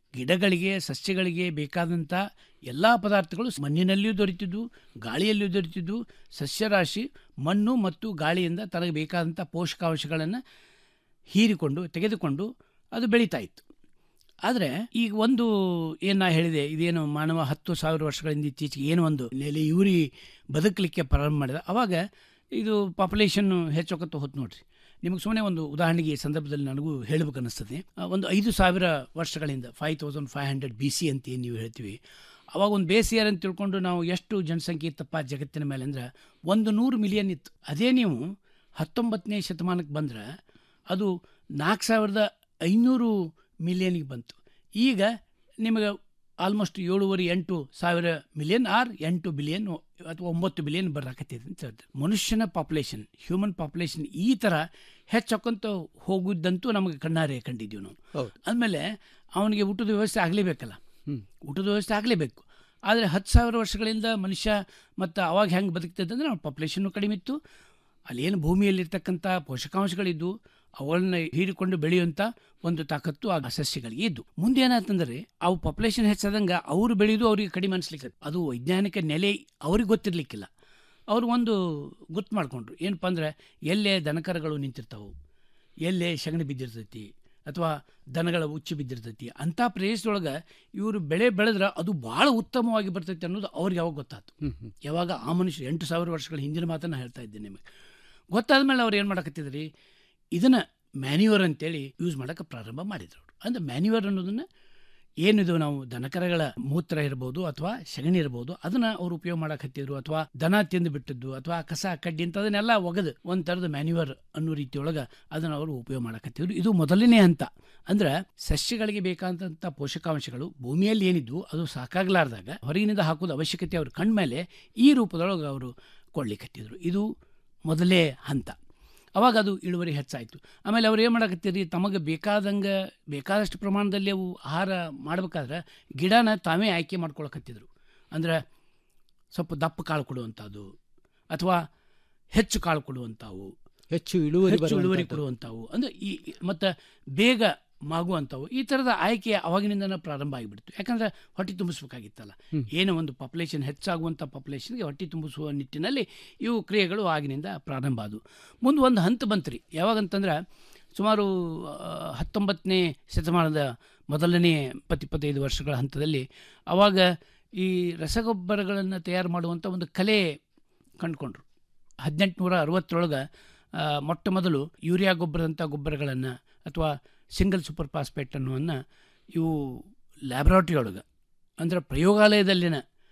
ಗಿಡಗಳಿಗೆ ಸಸ್ಯಗಳಿಗೆ ಬೇಕಾದಂಥ ಎಲ್ಲ ಪದಾರ್ಥಗಳು ಮಣ್ಣಿನಲ್ಲಿಯೂ ದೊರೆತಿದ್ದು ಗಾಳಿಯಲ್ಲಿಯೂ ದೊರೆತಿದ್ದು ಸಸ್ಯರಾಶಿ ಮಣ್ಣು ಮತ್ತು ಗಾಳಿಯಿಂದ ತನಗೆ ಬೇಕಾದಂಥ ಪೋಷಕಾಂಶಗಳನ್ನು ಹೀರಿಕೊಂಡು ತೆಗೆದುಕೊಂಡು ಅದು ಬೆಳೀತಾ ಇತ್ತು ಆದರೆ ಈಗ ಒಂದು ಏನು ನಾ ಹೇಳಿದೆ ಇದೇನು ಮಾನವ ಹತ್ತು ಸಾವಿರ ವರ್ಷಗಳಿಂದ ಇತ್ತೀಚೆಗೆ ಏನು ಒಂದು ನೆಲೆ ಇವ್ರಿ ಬದುಕಲಿಕ್ಕೆ ಪ್ರಾರಂಭ ಮಾಡಿದ ಅವಾಗ ಇದು ಪಾಪ್ಯುಲೇಷನ್ ಹೆಚ್ಚೋಕತ್ತ ಹೊತ್ತು ನೋಡ್ರಿ ನಿಮಗೆ ಸುಮ್ಮನೆ ಒಂದು ಉದಾಹರಣೆಗೆ ಈ ಸಂದರ್ಭದಲ್ಲಿ ನನಗೂ ಹೇಳಬೇಕು ಅನ್ನಿಸ್ತದೆ ಆ, ಒಂದು ಐದು ಸಾವಿರ ವರ್ಷಗಳಿಂದ five thousand five hundred B C ಅಂತ ಏನು ನೀವು ಹೇಳ್ತೀವಿ ಅವಾಗ ಒಂದು ಬೇಸ್ ಇಯರ್ ಅಂತ ತಿಳ್ಕೊಂಡು ನಾವು ಎಷ್ಟು ಜನಸಂಖ್ಯೆ ಇತ್ತಪ್ಪ ಜಗತ್ತಿನ ಮೇಲೆ ಅಂದ್ರೆ ಒಂದು ನೂರು ಮಿಲಿಯನ್ ಇತ್ತು ಅದೇ ನೀವು ಹತ್ತೊಂಬತ್ತನೇ ಶತಮಾನಕ್ಕೆ ಬಂದ್ರೆ ಅದು ನಾಲ್ಕು ಸಾವಿರದ ಐನೂರು ಮಿಲಿಯನ್ಗೆ ಬಂತು ಈಗ ನಿಮಗೆ ಆಲ್ಮೋಸ್ಟ್ ಏಳುವರೆ ಎಂಟು ಸಾವಿರ ಮಿಲಿಯನ್ ಆರ್ ಎಂಟು ಬಿಲಿಯನ್ ಅಥವಾ ಒಂಬತ್ತು ಬಿಲಿಯನ್ ಬರಾಕತ್ತಿದೆ ಅಂತ ಹೇಳ್ತಾರೆ ಮನುಷ್ಯನ ಪಾಪ್ಯುಲೇಷನ್ ಹ್ಯೂಮನ್ ಪಾಪ್ಯುಲೇಷನ್ ಈ ಥರ ಹೆಚ್ಚಾಕೊಂತ ಹೋಗುದಂತೂ ನಮಗೆ ಕಣ್ಣಾರೆ ಕಂಡಿದ್ದೀವಿ ನಾವು ಹೌದು. ಆದಮೇಲೆ ಅವನಿಗೆ ಊಟದ ವ್ಯವಸ್ಥೆ ಆಗಲೇಬೇಕಲ್ಲ ಊಟದ ವ್ಯವಸ್ಥೆ ಆಗಲೇಬೇಕು ಆದರೆ ಹತ್ತು ಸಾವಿರ ವರ್ಷಗಳಿಂದ ಮನುಷ್ಯ ಮತ್ತು ಅವಾಗ ಹೆಂಗೆ ಬದುಕ್ತಿದ್ದ ಅಂದರೆ ಅವ್ನ ಪಾಪ್ಯುಲೇಷನ್ನು ಕಡಿಮೆ ಇತ್ತು ಅಲ್ಲೇನು ಭೂಮಿಯಲ್ಲಿರ್ತಕ್ಕಂಥ ಪೋಷಕಾಂಶಗಳಿದ್ದು ಅವುಗಳನ್ನ ಹೀರಿಕೊಂಡು ಬೆಳೆಯುವಂಥ ಒಂದು ತಾಕತ್ತು ಆ ಸಸ್ಯಗಳಿಗೆ ಇದ್ದು ಮುಂದೆ ಏನಾಯ್ತಂದ್ರೆ ಅವು ಪಾಪ್ಯುಲೇಷನ್ ಹೆಚ್ಚಾದಂಗೆ ಅವರು ಬೆಳೆಯೋದು ಅವ್ರಿಗೆ ಕಡಿಮೆ ಅನಿಸ್ಲಿಕ್ಕೆ ಅದು ವೈಜ್ಞಾನಿಕ ನೆಲೆ ಅವ್ರಿಗೆ ಗೊತ್ತಿರಲಿಕ್ಕಿಲ್ಲ ಅವರು ಒಂದು ಗುರ್ತು ಮಾಡ್ಕೊಂಡ್ರು ಏನಪ್ಪ ಅಂದ್ರೆ ಎಲ್ಲೇ ದನಕರಗಳು ನಿಂತಿರ್ತಾವೆ ಎಲ್ಲೇ ಸಗಣಿ ಬಿದ್ದಿರ್ತೈತಿ ಅಥವಾ ದನಗಳ ಉಚ್ಚು ಬಿದ್ದಿರ್ತೈತಿ ಅಂಥ ಪ್ರದೇಶದೊಳಗೆ ಇವರು ಬೆಳೆ ಬೆಳೆದ್ರೆ ಅದು ಭಾಳ ಉತ್ತಮವಾಗಿ ಬರ್ತೈತಿ ಅನ್ನೋದು ಅವ್ರಿಗೆ ಯಾವಾಗ ಗೊತ್ತಾಯ್ತು ಯಾವಾಗ ಆ ಮನುಷ್ಯ ಎಂಟು ಸಾವಿರ ವರ್ಷಗಳ ಹಿಂದಿನ ಮಾತನ್ನು ಹೇಳ್ತಾ ಇದ್ದೆ ನಿಮಗೆ ಗೊತ್ತಾದ ಮೇಲೆ ಅವ್ರು ಏನು ಮಾಡಕತ್ತಿದ್ರಿ ಇದನ್ನು ಮ್ಯಾನ್ಯೂವರ್ ಅಂತೇಳಿ ಯೂಸ್ ಮಾಡೋಕ್ಕೆ ಪ್ರಾರಂಭ ಮಾಡಿದ್ರು ಅವರು ಅಂದರೆ ಮ್ಯಾನ್ಯೂವರ್ ಅನ್ನೋದನ್ನು ಏನಿದು ನಾವು ದನಕರಗಳ ಮೂತ್ರ ಇರ್ಬೋದು ಅಥವಾ ಸಗಣಿ ಇರ್ಬೋದು ಅದನ್ನ ಅವ್ರು ಉಪಯೋಗ ಮಾಡಕತ್ತಿದ್ರು ಅಥವಾ ದನ ತಿಂದು ಬಿಟ್ಟದ್ದು ಅಥವಾ ಕಸ ಕಡ್ಡಿ ಅಂತ ಅದನ್ನೆಲ್ಲ ಒಗೆದು ಒಂದು ಥರದ ಮ್ಯಾನ್ಯೂವರ್ ಅನ್ನೋ ರೀತಿಯೊಳಗೆ ಅದನ್ನು ಅವರು ಉಪಯೋಗ ಮಾಡಕತ್ತಿದ್ರು ಇದು ಮೊದಲನೇ ಹಂತ ಅಂದ್ರೆ ಸಸ್ಯಗಳಿಗೆ ಬೇಕಾದಂಥ ಪೋಷಕಾಂಶಗಳು ಭೂಮಿಯಲ್ಲಿ ಏನಿದ್ವು ಅದು ಸಾಕಾಗ್ಲಾರ್ದಾಗ ಹೊರಗಿನಿಂದ ಹಾಕೋದು ಅವಶ್ಯಕತೆ ಅವ್ರ ಕಣ್ಮೇಲೆ ಈ ರೂಪದೊಳಗೆ ಅವರು ಕೊಡ್ಲಿಕ್ಕತ್ತಿದ್ರು ಇದು ಮೊದಲೇ ಹಂತ ಅವಾಗ ಅದು ಇಳುವರಿ ಹೆಚ್ಚಾಯಿತು ಆಮೇಲೆ ಅವ್ರು ಏನು ಮಾಡಕತ್ತೀರಿ ತಮಗೆ ಬೇಕಾದಂಗೆ ಬೇಕಾದಷ್ಟು ಪ್ರಮಾಣದಲ್ಲಿ ಅವು ಆಹಾರ ಮಾಡ್ಬೇಕಾದ್ರೆ ಗಿಡನ ತಾವೇ ಆಯ್ಕೆ ಮಾಡ್ಕೊಳಕತ್ತಿದ್ರು ಅಂದ್ರೆ ಸ್ವಲ್ಪ ದಪ್ಪ ಕಾಳು ಕೊಡುವಂಥದ್ದು ಅಥವಾ ಹೆಚ್ಚು ಕಾಳು ಕೊಡುವಂಥವು ಹೆಚ್ಚು ಇಳುವರಿ ಹೆಚ್ಚು ಇಳುವರಿ ಬರುವಂಥದ್ದು. ಕೊಡುವಂಥವು ಅಂದ್ರೆ ಈ ಮತ್ತು ಬೇಗ ಮಾಗುವಂಥವು ಈ ಥರದ ಆಯ್ಕೆ ಅವಾಗಿನಿಂದನೇ ಪ್ರಾರಂಭ ಆಗಿಬಿಡ್ತು ಯಾಕಂದ್ರೆ ಹೊಟ್ಟೆ ತುಂಬಿಸ್ಬೇಕಾಗಿತ್ತಲ್ಲ ಏನೋ ಒಂದು ಪಾಪ್ಯುಲೇಷನ್ ಹೆಚ್ಚಾಗುವಂಥ ಪಾಪ್ಯುಲೇಷನ್ಗೆ ಹೊಟ್ಟೆ ತುಂಬಿಸುವ ನಿಟ್ಟಿನಲ್ಲಿ ಇವು ಕ್ರಿಯೆಗಳು ಆಗಿನಿಂದ ಪ್ರಾರಂಭ ಆದವು ಮುಂದೆ ಒಂದು ಹಂತ ಬಂತ್ರಿ ಯಾವಾಗಂತಂದ್ರೆ ಸುಮಾರು ಆ, ಹತ್ತೊಂಬತ್ತನೇ ಶತಮಾನದ ಮೊದಲನೇ ಇಪ್ಪತ್ತಿಪ್ಪತ್ತೈದು ವರ್ಷಗಳ ಹಂತದಲ್ಲಿ ಅವಾಗ ಈ ರಸಗೊಬ್ಬರಗಳನ್ನು ತಯಾರು ಮಾಡುವಂಥ ಒಂದು ಕಲೆ ಕಂಡುಕೊಂಡ್ರು ಹದಿನೆಂಟುನೂರ ಅರವತ್ತರೊಳಗೆ ಆ, ಮೊಟ್ಟ ಮೊದಲು ಯೂರಿಯಾ ಗೊಬ್ಬರದಂಥ ಗೊಬ್ಬರಗಳನ್ನು ಅಥವಾ ಸಿಂಗಲ್ ಸೂಪರ್ ಫಾಸ್ಫೇಟ್ ಅನ್ನುವನ್ನು ಇವು ಲ್ಯಾಬ್ರಾಟ್ರಿ ಒಳಗೆ ಅಂದರೆ ಪ್ರಯೋಗಾಲಯದಲ್ಲಿನ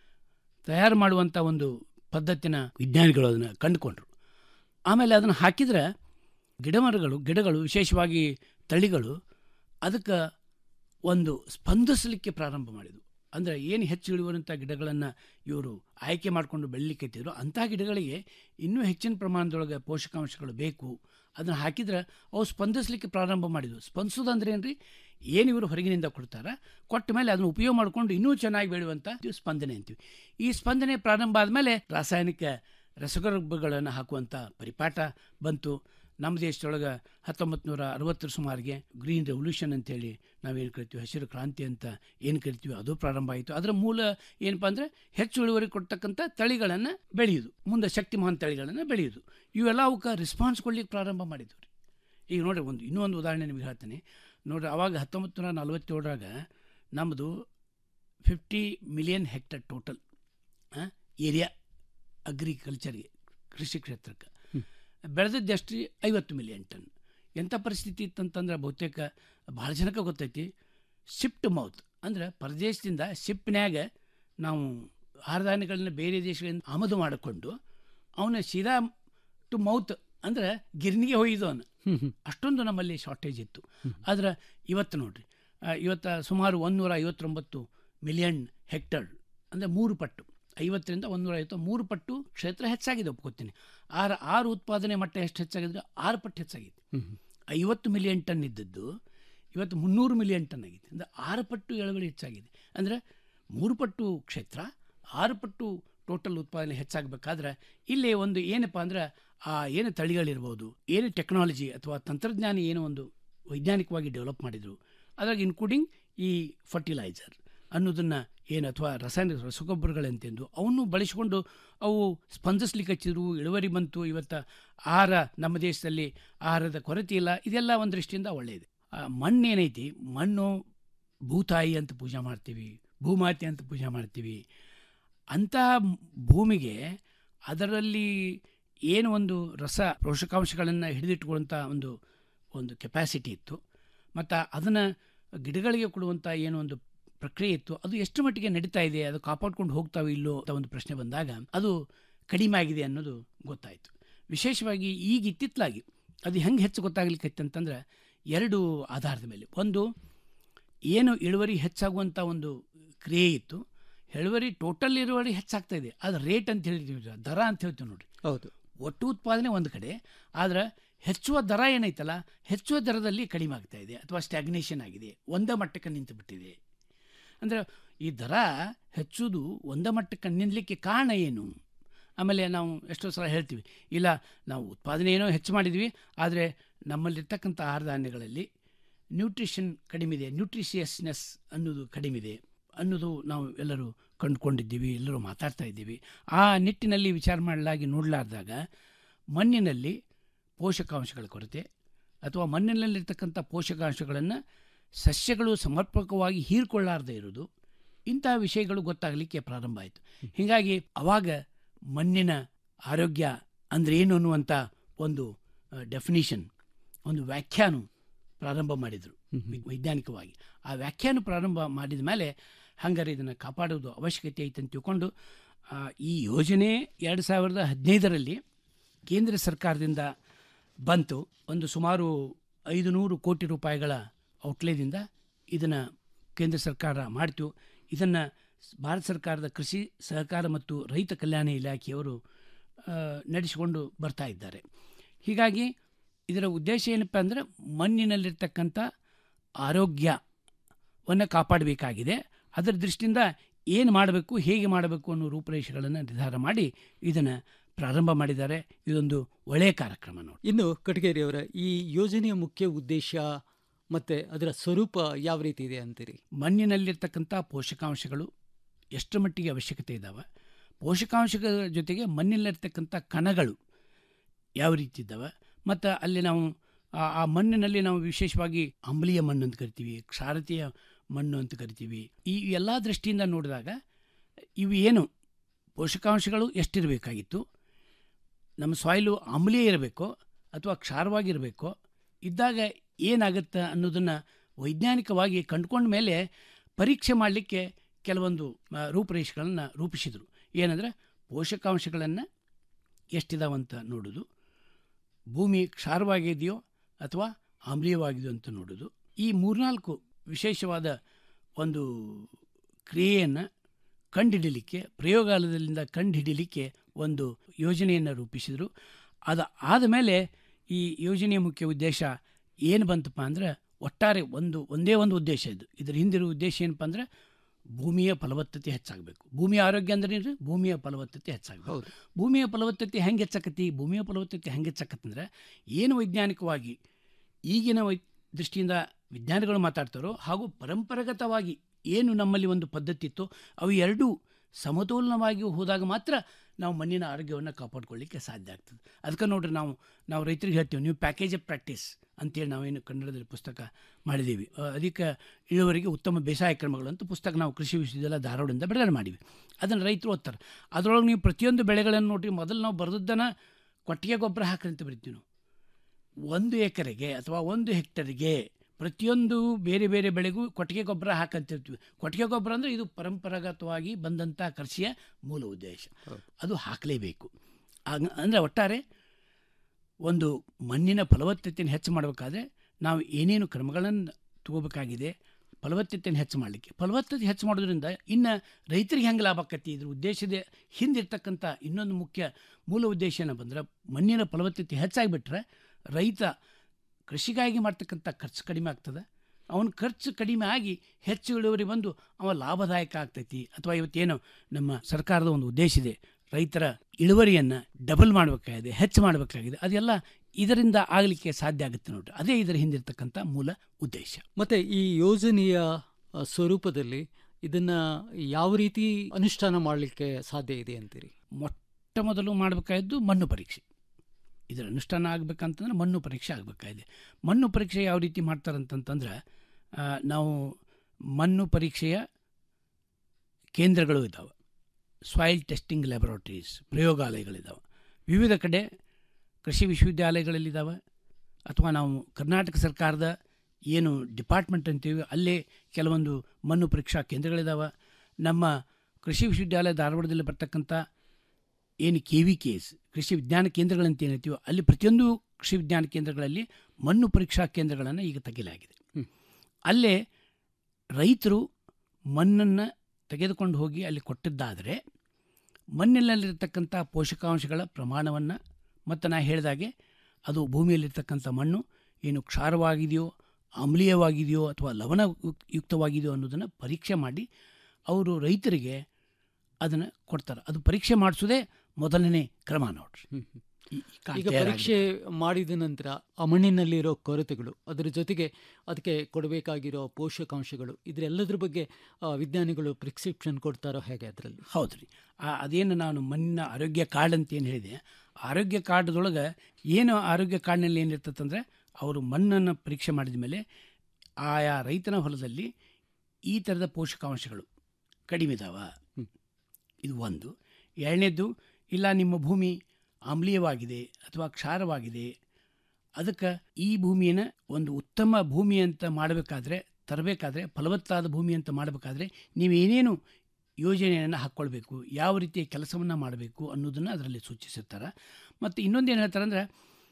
ತಯಾರು ಮಾಡುವಂಥ ಒಂದು ಪದ್ಧತಿನ ವಿಜ್ಞಾನಿಗಳು ಅದನ್ನು ಕಂಡುಕೊಂಡ್ರು ಆಮೇಲೆ ಅದನ್ನು ಹಾಕಿದ್ರೆ ಗಿಡಮರಗಳು ಗಿಡಗಳು ವಿಶೇಷವಾಗಿ ತಳಿಗಳು ಅದಕ್ಕೆ ಒಂದು ಸ್ಪಂದಿಸಲಿಕ್ಕೆ ಪ್ರಾರಂಭ ಮಾಡಿದವು ಅಂದರೆ ಏನು ಹೆಚ್ಚು ಇಳುವಂಥ ಗಿಡಗಳನ್ನು ಇವರು ಆಯ್ಕೆ ಮಾಡಿಕೊಂಡು ಬೆಳಿಲಿಕ್ಕೆತ್ತಿದ್ರು ಅಂಥ ಗಿಡಗಳಿಗೆ ಇನ್ನೂ ಹೆಚ್ಚಿನ ಪ್ರಮಾಣದೊಳಗೆ ಪೋಷಕಾಂಶಗಳು ಬೇಕು ಅದನ್ನು ಹಾಕಿದ್ರೆ ಅವು ಸ್ಪಂದಿಸಲಿಕ್ಕೆ ಪ್ರಾರಂಭ ಮಾಡಿದ್ವು ಸ್ಪಂದಿಸೋದು ಅಂದ್ರೆ ಏನು ರೀ ಏನು ಇವರು ಹೊರಗಿನಿಂದ ಕೊಡ್ತಾರ ಕೊಟ್ಟ ಮೇಲೆ ಅದನ್ನು ಉಪಯೋಗ ಮಾಡಿಕೊಂಡು ಇನ್ನೂ ಚೆನ್ನಾಗಿ ಬೆಳೆಯುವಂಥ ಇದು ಸ್ಪಂದನೆ ಅಂತೀವಿ ಈ ಸ್ಪಂದನೆ ಪ್ರಾರಂಭ ಆದಮೇಲೆ ರಾಸಾಯನಿಕ ರಸಗೊಬ್ಬರಗಳನ್ನು ಹಾಕುವಂಥ ಪರಿಪಾಠ ಬಂತು ನಮ್ಮ ದೇಶದೊಳಗೆ ಹತ್ತೊಂಬತ್ತು ನೂರ ಅರವತ್ತರ ಸುಮಾರಿಗೆ ಗ್ರೀನ್ ರೆವಲ್ಯೂಷನ್ ಅಂತೇಳಿ ನಾವೇನು ಕರಿತೀವಿ ಹಸಿರು ಕ್ರಾಂತಿ ಅಂತ ಏನು ಕರಿತೀವಿ ಅದು ಪ್ರಾರಂಭ ಆಯಿತು ಅದರ ಮೂಲ ಏನಪ್ಪ ಅಂದರೆ ಹೆಚ್ಚು ಇಳುವರಿ ಕೊಡ್ತಕ್ಕಂಥ ತಳಿಗಳನ್ನು ಬೆಳೆಯೋದು ಮುಂದೆ ಶಕ್ತಿಮಾನ್ ತಳಿಗಳನ್ನು ಬೆಳೆಯೋದು ಇವೆಲ್ಲ ಅವಕ್ಕೆ ರೆಸ್ಪಾನ್ಸ್ ಕೊಡ್ಲಿಕ್ಕೆ ಪ್ರಾರಂಭ ಮಾಡಿದ್ವು ರೀ ಈಗ ನೋಡಿರಿ ಒಂದು ಇನ್ನೂ ಒಂದು ಉದಾಹರಣೆ ನಿಮಗೆ ಹೇಳ್ತೀನಿ ನೋಡಿರಿ ಅವಾಗ ಹತ್ತೊಂಬತ್ತು ನೂರ ನಲ್ವತ್ತೇಳರಾಗ ನಮ್ಮದು fifty million hectare total area ಅಗ್ರಿಕಲ್ಚರ್ಗೆ ಕೃಷಿ ಕ್ಷೇತ್ರಕ್ಕೆ ಬೆಳೆದದ್ದು ಎಷ್ಟು ಐವತ್ತು ಮಿಲಿಯನ್ ಟನ್ ಎಂಥ ಪರಿಸ್ಥಿತಿ ಇತ್ತಂತಂದ್ರೆ ಬಹುತೇಕ ಭಾಳ ಜನಕ್ಕೆ ಗೊತ್ತೈತಿ ಶಿಪ್ ಟು ಮೌತ್ ಅಂದ್ರೆ ಪರದೇಶದಿಂದ ಶಿಪ್ನ್ಯಾಗ ನಾವು ಆಹಾರಧಾನ್ಯಗಳನ್ನ ಬೇರೆ ದೇಶಗಳಿಂದ ಆಮದು ಮಾಡಿಕೊಂಡು ಅವನ ಸೀದಾ ಟು ಮೌತ್ ಅಂದ್ರೆ ಗಿರ್ನಿಗೆ ಹೋಯ್ದು ಅವನು ಅಷ್ಟೊಂದು ನಮ್ಮಲ್ಲಿ ಶಾರ್ಟೇಜ್ ಇತ್ತು ಆದ್ರೆ ಇವತ್ತು ನೋಡ್ರಿ ಆ, ಇವತ್ತು ಸುಮಾರು ಒಂದೂರ ಐವತ್ತೊಂಬತ್ತು ಮಿಲಿಯನ್ ಹೆಕ್ಟರ್ ಅಂದರೆ ಮೂರು ಪಟ್ಟು ಐವತ್ತರಿಂದ ಒಂದೂರ ಐವತ್ತು ಮೂರು ಪಟ್ಟು ಕ್ಷೇತ್ರ ಹೆಚ್ಚಾಗಿದೆ ಒಪ್ಕೋತೀನಿ ಆರು ಆರು ಉತ್ಪಾದನೆ ಮಟ್ಟ ಎಷ್ಟು ಹೆಚ್ಚಾಗಿದ್ರೆ ಆರು ಪಟ್ಟು ಹೆಚ್ಚಾಗಿದೆ ಐವತ್ತು ಮಿಲಿಯನ್ ಟನ್ ಇದ್ದದ್ದು ಇವತ್ತು ಮುನ್ನೂರು ಮಿಲಿಯನ್ ಟನ್ ಆಗಿದೆ ಅಂದರೆ ಆರು ಪಟ್ಟು ಇಳುವರಿ ಹೆಚ್ಚಾಗಿದೆ ಅಂದರೆ ಮೂರು ಪಟ್ಟು ಕ್ಷೇತ್ರ ಆರು ಪಟ್ಟು ಟೋಟಲ್ ಉತ್ಪಾದನೆ ಹೆಚ್ಚಾಗಬೇಕಾದ್ರೆ ಇಲ್ಲಿ ಒಂದು ಏನಪ್ಪ ಅಂದ್ರೆ ಆ ಏನು ತಳಿಗಳಿರ್ಬೋದು ಏನು ಟೆಕ್ನಾಲಜಿ ಅಥವಾ ತಂತ್ರಜ್ಞಾನ ಏನು ಒಂದು ವೈಜ್ಞಾನಿಕವಾಗಿ ಡೆವಲಪ್ ಮಾಡಿದರು ಅದ್ರಾಗ ಇನ್ಕ್ಲೂಡಿಂಗ್ ಈ ಫರ್ಟಿಲೈಸರ್ ಅನ್ನೋದನ್ನು ಏನು ಅಥವಾ ರಾಸಾಯನಿಕ ರಸಗೊಬ್ಬರಗಳಂತೆಂದು ಅವನ್ನು ಬಳಸಿಕೊಂಡು ಅವು ಸ್ಪಂದಿಸ್ಲಿಕ್ಕೆ ಹಚ್ಚಿದ್ರು ಇಳುವರಿ ಬಂತು ಇವತ್ತು ಆಹಾರ ನಮ್ಮ ದೇಶದಲ್ಲಿ ಆಹಾರದ ಕೊರತೆ ಇಲ್ಲ ಇದೆಲ್ಲ ಒಂದು ದೃಷ್ಟಿಯಿಂದ ಒಳ್ಳೆಯದು ಆ ಮಣ್ಣು ಏನೈತಿ ಮಣ್ಣು ಭೂತಾಯಿ ಅಂತ ಪೂಜೆ ಮಾಡ್ತೀವಿ ಭೂಮಾತೆ ಅಂತ ಪೂಜೆ ಮಾಡ್ತೀವಿ ಅಂಥ ಭೂಮಿಗೆ ಅದರಲ್ಲಿ ಏನು ಒಂದು ರಸ ಪೋಷಕಾಂಶಗಳನ್ನು ಹಿಡಿದಿಟ್ಟುಕೊಳ್ಳುವಂಥ ಒಂದು ಒಂದು ಕೆಪಾಸಿಟಿ ಇತ್ತು ಮತ್ತು ಅದನ್ನು ಗಿಡಗಳಿಗೆ ಕೊಡುವಂಥ ಏನು ಒಂದು ಪ್ರಕ್ರಿಯೆ ಇತ್ತು ಅದು ಎಷ್ಟು ಮಟ್ಟಿಗೆ ನಡೀತಾ ಇದೆ ಅದು ಕಾಪಾಡ್ಕೊಂಡು ಹೋಗ್ತಾವೆ ಇಲ್ಲೋ ಅಂತ ಒಂದು ಪ್ರಶ್ನೆ ಬಂದಾಗ ಅದು ಕಡಿಮೆ ಆಗಿದೆ ಅನ್ನೋದು ಗೊತ್ತಾಯಿತು ವಿಶೇಷವಾಗಿ ಈಗ ಇತ್ತಿತ್ತಲಾಗಿ ಅದು ಹೆಂಗೆ ಹೆಚ್ಚು ಗೊತ್ತಾಗ್ಲಿಕ್ಕೆ ಅಂತಂದ್ರೆ ಎರಡು ಆಧಾರದ ಮೇಲೆ ಒಂದು ಏನು ಇಳುವರಿ ಹೆಚ್ಚಾಗುವಂಥ ಒಂದು ಕ್ರಿಯೆ ಇತ್ತು ಇಳುವರಿ ಟೋಟಲ್ ಇಳುವರಿ ಹೆಚ್ಚಾಗ್ತಾ ಇದೆ ಅದು ರೇಟ್ ಅಂತ ಹೇಳ್ತೀವಿ ದರ ಅಂತ ಹೇಳ್ತೀವಿ ನೋಡ್ರಿ ಹೌದು ಒಟ್ಟು ಉತ್ಪಾದನೆ ಒಂದು ಕಡೆ ಆದ್ರೆ ಹೆಚ್ಚುವ ದರ ಏನೈತಲ್ಲ ಹೆಚ್ಚುವ ದರದಲ್ಲಿ ಕಡಿಮೆ ಆಗ್ತಾ ಇದೆ ಅಥವಾ ಸ್ಟ್ಯಾಗ್ನೇಷನ್ ಆಗಿದೆ ಒಂದೇ ಮಟ್ಟಕ್ಕೆ ನಿಂತು ಬಿಟ್ಟಿದೆ ಅಂದರೆ ಈ ದರ ಹೆಚ್ಚುವುದು ಒಂದೇ ಮಟ್ಟಕ್ಕೆ ನಿಲ್ಲಲಿಕ್ಕೆ ಕಾರಣ ಏನು ಆಮೇಲೆ ನಾವು ಎಷ್ಟೋ ಸಲ ಹೇಳ್ತೀವಿ ಇಲ್ಲ ನಾವು ಉತ್ಪಾದನೆ ಏನೋ ಹೆಚ್ಚು ಮಾಡಿದ್ವಿ ಆದರೆ ನಮ್ಮಲ್ಲಿರ್ತಕ್ಕಂಥ ಆಹಾರ ಧಾನ್ಯಗಳಲ್ಲಿ ನ್ಯೂಟ್ರಿಷನ್ ಕಡಿಮೆ ಇದೆ ನ್ಯೂಟ್ರಿಷಿಯಸ್ನೆಸ್ ಅನ್ನೋದು ಕಡಿಮೆ ಇದೆ ಅನ್ನೋದು ನಾವು ಎಲ್ಲರೂ ಕಂಡುಕೊಂಡಿದ್ದೀವಿ ಎಲ್ಲರೂ ಮಾತಾಡ್ತಾ ಇದ್ದೀವಿ ಆ ನಿಟ್ಟಿನಲ್ಲಿ ವಿಚಾರ ಮಾಡಲಾಗಿ ನೋಡಲಾರ್ದಾಗ ಮಣ್ಣಿನಲ್ಲಿ ಪೋಷಕಾಂಶಗಳ ಕೊರತೆ ಅಥವಾ ಮಣ್ಣಿನಲ್ಲಿರ್ತಕ್ಕಂಥ ಪೋಷಕಾಂಶಗಳನ್ನು ಸಸ್ಯಗಳು ಸಮರ್ಪಕವಾಗಿ ಹೀರ್ಕೊಳ್ಳಾರ್ದೇ ಇರೋದು ಇಂತಹ ವಿಷಯಗಳು ಗೊತ್ತಾಗಲಿಕ್ಕೆ ಪ್ರಾರಂಭ ಆಯಿತು ಹೀಗಾಗಿ ಅವಾಗ ಮಣ್ಣಿನ ಆರೋಗ್ಯ ಅಂದರೆ ಏನು ಅನ್ನುವಂಥ ಒಂದು ಡೆಫಿನಿಷನ್ ಒಂದು ವ್ಯಾಖ್ಯಾನ ಪ್ರಾರಂಭ ಮಾಡಿದರು ವೈಜ್ಞಾನಿಕವಾಗಿ ಆ ವ್ಯಾಖ್ಯಾನ ಪ್ರಾರಂಭ ಮಾಡಿದ ಮೇಲೆ ಹಂಗಾರೆ ಇದನ್ನು ಕಾಪಾಡೋದು ಅವಶ್ಯಕತೆ ಐತೆ ಅಂತ ತಿಳ್ಕೊಂಡು ಆ, ಈ ಯೋಜನೆ ಎರಡು ಸಾವಿರದ ಹದಿನೈದರಲ್ಲಿ ಕೇಂದ್ರ ಸರ್ಕಾರದಿಂದ ಬಂತು ಒಂದು ಸುಮಾರು ಐದು ನೂರು ಕೋಟಿ ರೂಪಾಯಿಗಳ ಔಟ್ಲೇದಿಂದ ಇದನ್ನು ಕೇಂದ್ರ ಸರ್ಕಾರ ಮಾಡಿತು ಇದನ್ನು ಭಾರತ ಸರ್ಕಾರದ ಕೃಷಿ ಸಹಕಾರ ಮತ್ತು ರೈತ ಕಲ್ಯಾಣ ಇಲಾಖೆಯವರು ಆ, ನಡೆಸಿಕೊಂಡು ಬರ್ತಾ ಇದ್ದಾರೆ ಹೀಗಾಗಿ ಇದರ ಉದ್ದೇಶ ಏನಪ್ಪ ಅಂದರೆ ಮಣ್ಣಿನಲ್ಲಿರ್ತಕ್ಕಂಥ ಆರೋಗ್ಯವನ್ನು ಕಾಪಾಡಬೇಕಾಗಿದೆ ಅದರ ದೃಷ್ಟಿಯಿಂದ ಏನು ಮಾಡಬೇಕು ಹೇಗೆ ಮಾಡಬೇಕು ಅನ್ನೋ ರೂಪರೇಷೆಗಳನ್ನು ನಿರ್ಧಾರ ಮಾಡಿ ಇದನ್ನು ಪ್ರಾರಂಭ ಮಾಡಿದ್ದಾರೆ ಇದೊಂದು ಒಳ್ಳೆಯ ಕಾರ್ಯಕ್ರಮ ನೋಡಿ ಇನ್ನು ಕಟಗೇರಿಯವರ ಈ ಯೋಜನೆಯ ಮುಖ್ಯ ಉದ್ದೇಶ ಮತ್ತೆ ಅದರ ಸ್ವರೂಪ ಯಾವ ರೀತಿ ಇದೆ ಅಂತೀರಿ ಮಣ್ಣಿನಲ್ಲಿರ್ತಕ್ಕಂಥ ಪೋಷಕಾಂಶಗಳು ಎಷ್ಟು ಮಟ್ಟಿಗೆ ಅವಶ್ಯಕತೆ ಇದ್ದಾವೆ ಪೋಷಕಾಂಶಗಳ ಜೊತೆಗೆ ಮಣ್ಣಿನಲ್ಲಿರ್ತಕ್ಕಂಥ ಕಣಗಳು ಯಾವ ರೀತಿ ಇದ್ದಾವೆ ಮತ್ತು ಅಲ್ಲಿ ನಾವು ಆ- ಆ ಮಣ್ಣಿನಲ್ಲಿ ನಾವು ವಿಶೇಷವಾಗಿ ಆಮ್ಲೀಯ ಮಣ್ಣು ಅಂತ ಕರಿತೀವಿ ಕ್ಷಾರತೆಯ ಮಣ್ಣು ಅಂತ ಕರಿತೀವಿ ಈ ಎಲ್ಲ ದೃಷ್ಟಿಯಿಂದ ನೋಡಿದಾಗ ಇವು ಏನು ಪೋಷಕಾಂಶಗಳು ಎಷ್ಟಿರಬೇಕಾಗಿತ್ತು ನಮ್ಮ ಸಾಯಿಲು ಆಮ್ಲೀಯ ಇರಬೇಕೋ ಅಥವಾ ಕ್ಷಾರವಾಗಿರಬೇಕೋ ಇದ್ದಾಗ ಏನಾಗುತ್ತೆ ಅನ್ನೋದನ್ನು ವೈಜ್ಞಾನಿಕವಾಗಿ ಕಂಡುಕೊಂಡ ಮೇಲೆ ಪರೀಕ್ಷೆ ಮಾಡಲಿಕ್ಕೆ ಕೆಲವೊಂದು ಆ, ರೂಪರೇಷೆಗಳನ್ನು ರೂಪಿಸಿದರು ಏನಂದರೆ ಪೋಷಕಾಂಶಗಳನ್ನು ಎಷ್ಟಿದಾವಂತ ನೋಡೋದು ಭೂಮಿ ಕ್ಷಾರವಾಗಿದೆಯೋ ಅಥವಾ ಆಮ್ಲೀಯವಾಗಿದೆಯೋ ಅಂತ ನೋಡೋದು ಈ ಮೂರ್ನಾಲ್ಕು ವಿಶೇಷವಾದ ಒಂದು ಕ್ರಿಯೆಯನ್ನು ಕಂಡುಹಿಡಿಯಲಿಕ್ಕೆ ಪ್ರಯೋಗಾಲಯದಿಂದ ಕಂಡುಹಿಡಿಯಲಿಕ್ಕೆ ಒಂದು ಯೋಜನೆಯನ್ನು ರೂಪಿಸಿದರು ಅದು ಆದಮೇಲೆ ಈ ಯೋಜನೆಯ ಮುಖ್ಯ ಉದ್ದೇಶ ಏನು ಬಂತಪ್ಪ ಅಂದ್ರೆ ಒಟ್ಟಾರೆ ಒಂದು ಒಂದೇ ಒಂದು ಉದ್ದೇಶ ಇದು ಇದರ ಹಿಂದಿರೋ ಉದ್ದೇಶ ಏನಪ್ಪ ಅಂದ್ರೆ ಭೂಮಿಯ ಫಲವತ್ತತೆ ಹೆಚ್ಚಾಗಬೇಕು ಭೂಮಿಯ ಆರೋಗ್ಯ ಅಂದ್ರೆ ಏನ್ರಿ ಭೂಮಿಯ ಫಲವತ್ತತೆ ಹೆಚ್ಚಾಗಬೇಕು ಭೂಮಿಯ ಫಲವತ್ತತೆ ಹೆಂಗೆ ಹೆಚ್ಚಾಕತಿ ಭೂಮಿಯ ಫಲವತ್ತತೆ ಹೆಂಗೆ ಹೆಚ್ಚಾಕತ್ತಂದ್ರೆ ಏನು ವೈಜ್ಞಾನಿಕವಾಗಿ ಈಗಿನ ವೈ ದೃಷ್ಟಿಯಿಂದ ವಿಜ್ಞಾನಿಗಳು ಮಾತಾಡ್ತಾರೋ ಹಾಗೂ ಪರಂಪರಾಗತವಾಗಿ ಏನು ನಮ್ಮಲ್ಲಿ ಒಂದು ಪದ್ಧತಿ ಇತ್ತು ಅವು ಎರಡೂ ಸಮತೋಲನವಾಗಿ ಹೋದಾಗ ಮಾತ್ರ ನಾವು ಮಣ್ಣಿನ ಆರೋಗ್ಯವನ್ನು ಕಾಪಾಡ್ಕೊಳ್ಳಿಕ್ಕೆ ಸಾಧ್ಯ ಆಗ್ತದೆ ಅದಕ್ಕೆ ನೋಡ್ರಿ ನಾವು ನಾವು ರೈತರಿಗೆ ಹೇಳ್ತೀವಿ ನೀವು ಪ್ಯಾಕೇಜ್ ಆಫ್ ಪ್ರಾಕ್ಟೀಸ್ ಅಂತೇಳಿ ನಾವೇನು ಕನ್ನಡದಲ್ಲಿ ಪುಸ್ತಕ ಮಾಡಿದ್ದೀವಿ ಅ, ಅಧಿಕ ಇಳುವರಿಗೆ ಉತ್ತಮ ಬೇಸಾಯ ಕ್ರಮಗಳು ಅಂತ ಪುಸ್ತಕ ನಾವು ಕೃಷಿ ವಿಶ್ವವಿದ್ಯಾಲಯ ಧಾರವಾಡದಿಂದ ಬಿಡುಗಡೆ ಮಾಡಿವಿ ಅದನ್ನು ರೈತರು ಓದ್ತಾರೆ ಅದರೊಳಗೆ ನೀವು ಪ್ರತಿಯೊಂದು ಬೆಳೆಗಳನ್ನು ನೋಡ್ರಿ ಮೊದಲು ನಾವು ಬರೆದದ್ದನ್ನು ಕೊಟ್ಟಿಗೆ ಗೊಬ್ಬರ ಹಾಕ್ರಿ ಅಂತ ಬರಿತೀವಿ ನಾವು ಒಂದು ಎಕರೆಗೆ ಅಥವಾ ಒಂದು ಹೆಕ್ಟರ್ಗೆ ಪ್ರತಿಯೊಂದು ಬೇರೆ ಬೇರೆ ಬೆಳೆಗೂ ಕೊಟ್ಟಿಗೆ ಗೊಬ್ಬರ ಹಾಕಂತಿರ್ತೀವಿ ಕೊಟ್ಟಿಗೆ ಗೊಬ್ಬರ ಅಂದರೆ ಇದು ಪರಂಪರಾಗತವಾಗಿ ಬಂದಂಥ ಕೃಷಿಯ ಮೂಲ ಉದ್ದೇಶ ಅದು ಹಾಕಲೇಬೇಕು ಆಗ- ಅಂದರೆ ಒಟ್ಟಾರೆ ಒಂದು ಮಣ್ಣಿನ ಫಲವತ್ತತೆಯನ್ನು ಹೆಚ್ಚು ಮಾಡಬೇಕಾದ್ರೆ ನಾವು ಏನೇನು ಕ್ರಮಗಳನ್ನು ತಗೋಬೇಕಾಗಿದೆ ಫಲವತ್ತತೆಯನ್ನು ಹೆಚ್ಚು ಮಾಡಲಿಕ್ಕೆ ಫಲವತ್ತತೆ ಹೆಚ್ಚು ಮಾಡೋದ್ರಿಂದ ಇನ್ನು ರೈತರಿಗೆ ಹೆಂಗೆ ಲಾಭ ಆಕತಿ ಇದ್ರ ಉದ್ದೇಶದ ಹಿಂದಿರ್ತಕ್ಕಂಥ ಇನ್ನೊಂದು ಮುಖ್ಯ ಮೂಲ ಉದ್ದೇಶ ಏನಪ್ಪ ಅಂದ್ರೆ ಮಣ್ಣಿನ ಫಲವತ್ತತೆ ಹೆಚ್ಚಾಗಿಬಿಟ್ರೆ ರೈತ ಕೃಷಿಗಾಗಿ ಮಾಡ್ತಕ್ಕಂಥ ಖರ್ಚು ಕಡಿಮೆ ಆಗ್ತದೆ ಅವನ ಖರ್ಚು ಕಡಿಮೆ ಆಗಿ ಹೆಚ್ಚು ಇಳುವರಿ ಬಂದು ಅವ ಲಾಭದಾಯಕ ಆಗ್ತೈತಿ ಅಥವಾ ಇವತ್ತೇನು ನಮ್ಮ ಸರ್ಕಾರದ ಒಂದು ಉದ್ದೇಶ ಇದೆ ರೈತರ ಇಳುವರಿಯನ್ನು ಡಬಲ್ ಮಾಡಬೇಕಾಗಿದೆ ಹೆಚ್ಚು ಮಾಡಬೇಕಾಗಿದೆ ಅದೆಲ್ಲ ಇದರಿಂದ ಆಗಲಿಕ್ಕೆ ಸಾಧ್ಯ ಆಗುತ್ತೆ ನೋಡ್ರಿ ಅದೇ ಇದರ ಹಿಂದಿರ್ತಕ್ಕಂಥ ಮೂಲ ಉದ್ದೇಶ ಮತ್ತೆ ಈ ಯೋಜನೆಯ ಆ, ಸ್ವರೂಪದಲ್ಲಿ ಇದನ್ನ ಯಾವ ರೀತಿ ಅನುಷ್ಠಾನ ಮಾಡಲಿಕ್ಕೆ ಸಾಧ್ಯ ಇದೆ ಅಂತೀರಿ ಮೊಟ್ಟ ಮೊದಲು ಮಾಡಬೇಕಾದ್ದು ಮಣ್ಣು ಪರೀಕ್ಷೆ ಇದರ ಅನುಷ್ಠಾನ ಆಗಬೇಕಂತಂದ್ರೆ ಮಣ್ಣು ಪರೀಕ್ಷೆ ಆಗಬೇಕಾಗಿದೆ ಮಣ್ಣು ಪರೀಕ್ಷೆ ಯಾವ ರೀತಿ ಮಾಡ್ತಾರಂತಂತಂದ್ರೆ ಆ, ನಾವು ಮಣ್ಣು ಪರೀಕ್ಷೆಯ ಕೇಂದ್ರಗಳು ಇದ್ದಾವೆ ಸಾಯಿಲ್ ಟೆಸ್ಟಿಂಗ್ ಲ್ಯಾಬೊರೇಟರೀಸ್ ಪ್ರಯೋಗಾಲಯಗಳಿದ್ದಾವೆ ವಿವಿಧ ಕಡೆ ಕೃಷಿ ವಿಶ್ವವಿದ್ಯಾಲಯಗಳಲ್ಲಿದ್ದಾವೆ ಅಥವಾ ನಾವು ಕರ್ನಾಟಕ ಸರ್ಕಾರದ ಏನು ಡಿಪಾರ್ಟ್ಮೆಂಟ್ ಅಂತೀವಿ ಅಲ್ಲೇ ಕೆಲವೊಂದು ಮಣ್ಣು ಪರೀಕ್ಷಾ ಕೇಂದ್ರಗಳಿದ್ದಾವೆ ನಮ್ಮ ಕೃಷಿ ವಿಶ್ವವಿದ್ಯಾಲಯ ಧಾರವಾಡದಲ್ಲಿ ಬರ್ತಕ್ಕಂಥ ಏನು ಕೆ ವಿ ಕೆಸ್ ಕೃಷಿ ವಿಜ್ಞಾನ ಕೇಂದ್ರಗಳಂತ ಏನಂತೀವೋ ಅಲ್ಲಿ ಪ್ರತಿಯೊಂದು ಕೃಷಿ ವಿಜ್ಞಾನ ಕೇಂದ್ರಗಳಲ್ಲಿ ಮಣ್ಣು ಪರೀಕ್ಷಾ ಕೇಂದ್ರಗಳನ್ನು ಈಗ ತೆಗೆಯಲಾಗಿದೆ ಅಲ್ಲೇ ರೈತರು ಮಣ್ಣನ್ನು ತೆಗೆದುಕೊಂಡು ಹೋಗಿ ಅಲ್ಲಿ ಕೊಟ್ಟಿದ್ದಾದರೆ ಮಣ್ಣಿನಲ್ಲಿರ್ತಕ್ಕಂಥ ಪೋಷಕಾಂಶಗಳ ಪ್ರಮಾಣವನ್ನು ಮತ್ತು ನಾ ಹೇಳಿದಾಗೆ ಅದು ಭೂಮಿಯಲ್ಲಿರ್ತಕ್ಕಂಥ ಮಣ್ಣು ಏನು ಕ್ಷಾರವಾಗಿದೆಯೋ ಆಮ್ಲೀಯವಾಗಿದೆಯೋ ಅಥವಾ ಲವಣ ಯುಕ್- ಯುಕ್ತವಾಗಿದೆಯೋ ಅನ್ನೋದನ್ನು ಪರೀಕ್ಷೆ ಮಾಡಿ ಅವರು ರೈತರಿಗೆ ಅದನ್ನು ಕೊಡ್ತಾರೆ ಅದು ಪರೀಕ್ಷೆ ಮಾಡಿಸೋದೇ ಮೊದಲನೇ ಕ್ರಮ ನೋಡ್ರಿ ಈ- ಈ ಕಾಲ ಈಗ ತಯಾರಾಗಿದೆ. ಪರೀಕ್ಷೆ ಮಾಡಿದ ನಂತರ ಆ ಮಣ್ಣಿನಲ್ಲಿರೋ ಕೊರತೆಗಳು ಅದರ ಜೊತೆಗೆ ಅದಕ್ಕೆ ಕೊಡಬೇಕಾಗಿರೋ ಪೋಷಕಾಂಶಗಳು ಇದರೆಲ್ಲದ್ರ ಬಗ್ಗೆ ಆ, ವಿಜ್ಞಾನಿಗಳು ಪ್ರಿಸ್ಕ್ರಿಪ್ಷನ್ ಕೊಡ್ತಾರೋ ಹೇಗೆ ಅದರಲ್ಲಿ ಹೌದ್ರಿ ಆ ಅದೇನು ನಾನು ಮಣ್ಣಿನ ಆರೋಗ್ಯ ಕಾರ್ಡ್ ಅಂತ ಏನು ಹೇಳಿದೆ ಆರೋಗ್ಯ ಕಾರ್ಡ್ದೊಳಗೆ ಏನು ಆರೋಗ್ಯ ಕಾರ್ಡ್ನಲ್ಲಿ ಏನಿರ್ತದಂದ್ರೆ ಅವರು ಮಣ್ಣನ್ನು ಪರೀಕ್ಷೆ ಮಾಡಿದ ಮೇಲೆ ಆಯಾ ರೈತನ ಹೊಲದಲ್ಲಿ ಈ ಥರದ ಪೋಷಕಾಂಶಗಳು ಕಡಿಮೆ ಇದಾವ ಇದು ಒಂದು ಎರಡನೇದ್ದು ಇಲ್ಲ ನಿಮ್ಮ ಭೂಮಿ ಆಮ್ಲೀಯವಾಗಿದೆ ಅಥವಾ ಕ್ಷಾರವಾಗಿದೆ ಅದಕ್ಕೆ ಈ ಭೂಮಿಯನ್ನು ಒಂದು ಉತ್ತಮ ಭೂಮಿ ಅಂತ ಮಾಡಬೇಕಾದ್ರೆ ತರಬೇಕಾದ್ರೆ ಫಲವತ್ತಾದ ಭೂಮಿ ಅಂತ ಮಾಡಬೇಕಾದ್ರೆ ನೀವು ಏನೇನು ಯೋಜನೆಯನ್ನು ಹಾಕ್ಕೊಳ್ಬೇಕು ಯಾವ ರೀತಿಯ ಕೆಲಸವನ್ನು ಮಾಡಬೇಕು ಅನ್ನೋದನ್ನು ಅದರಲ್ಲಿ ಸೂಚಿಸಿರ್ತಾರೆ ಮತ್ತು ಇನ್ನೊಂದು ಏನು ಹೇಳ್ತಾರೆ ಅಂದರೆ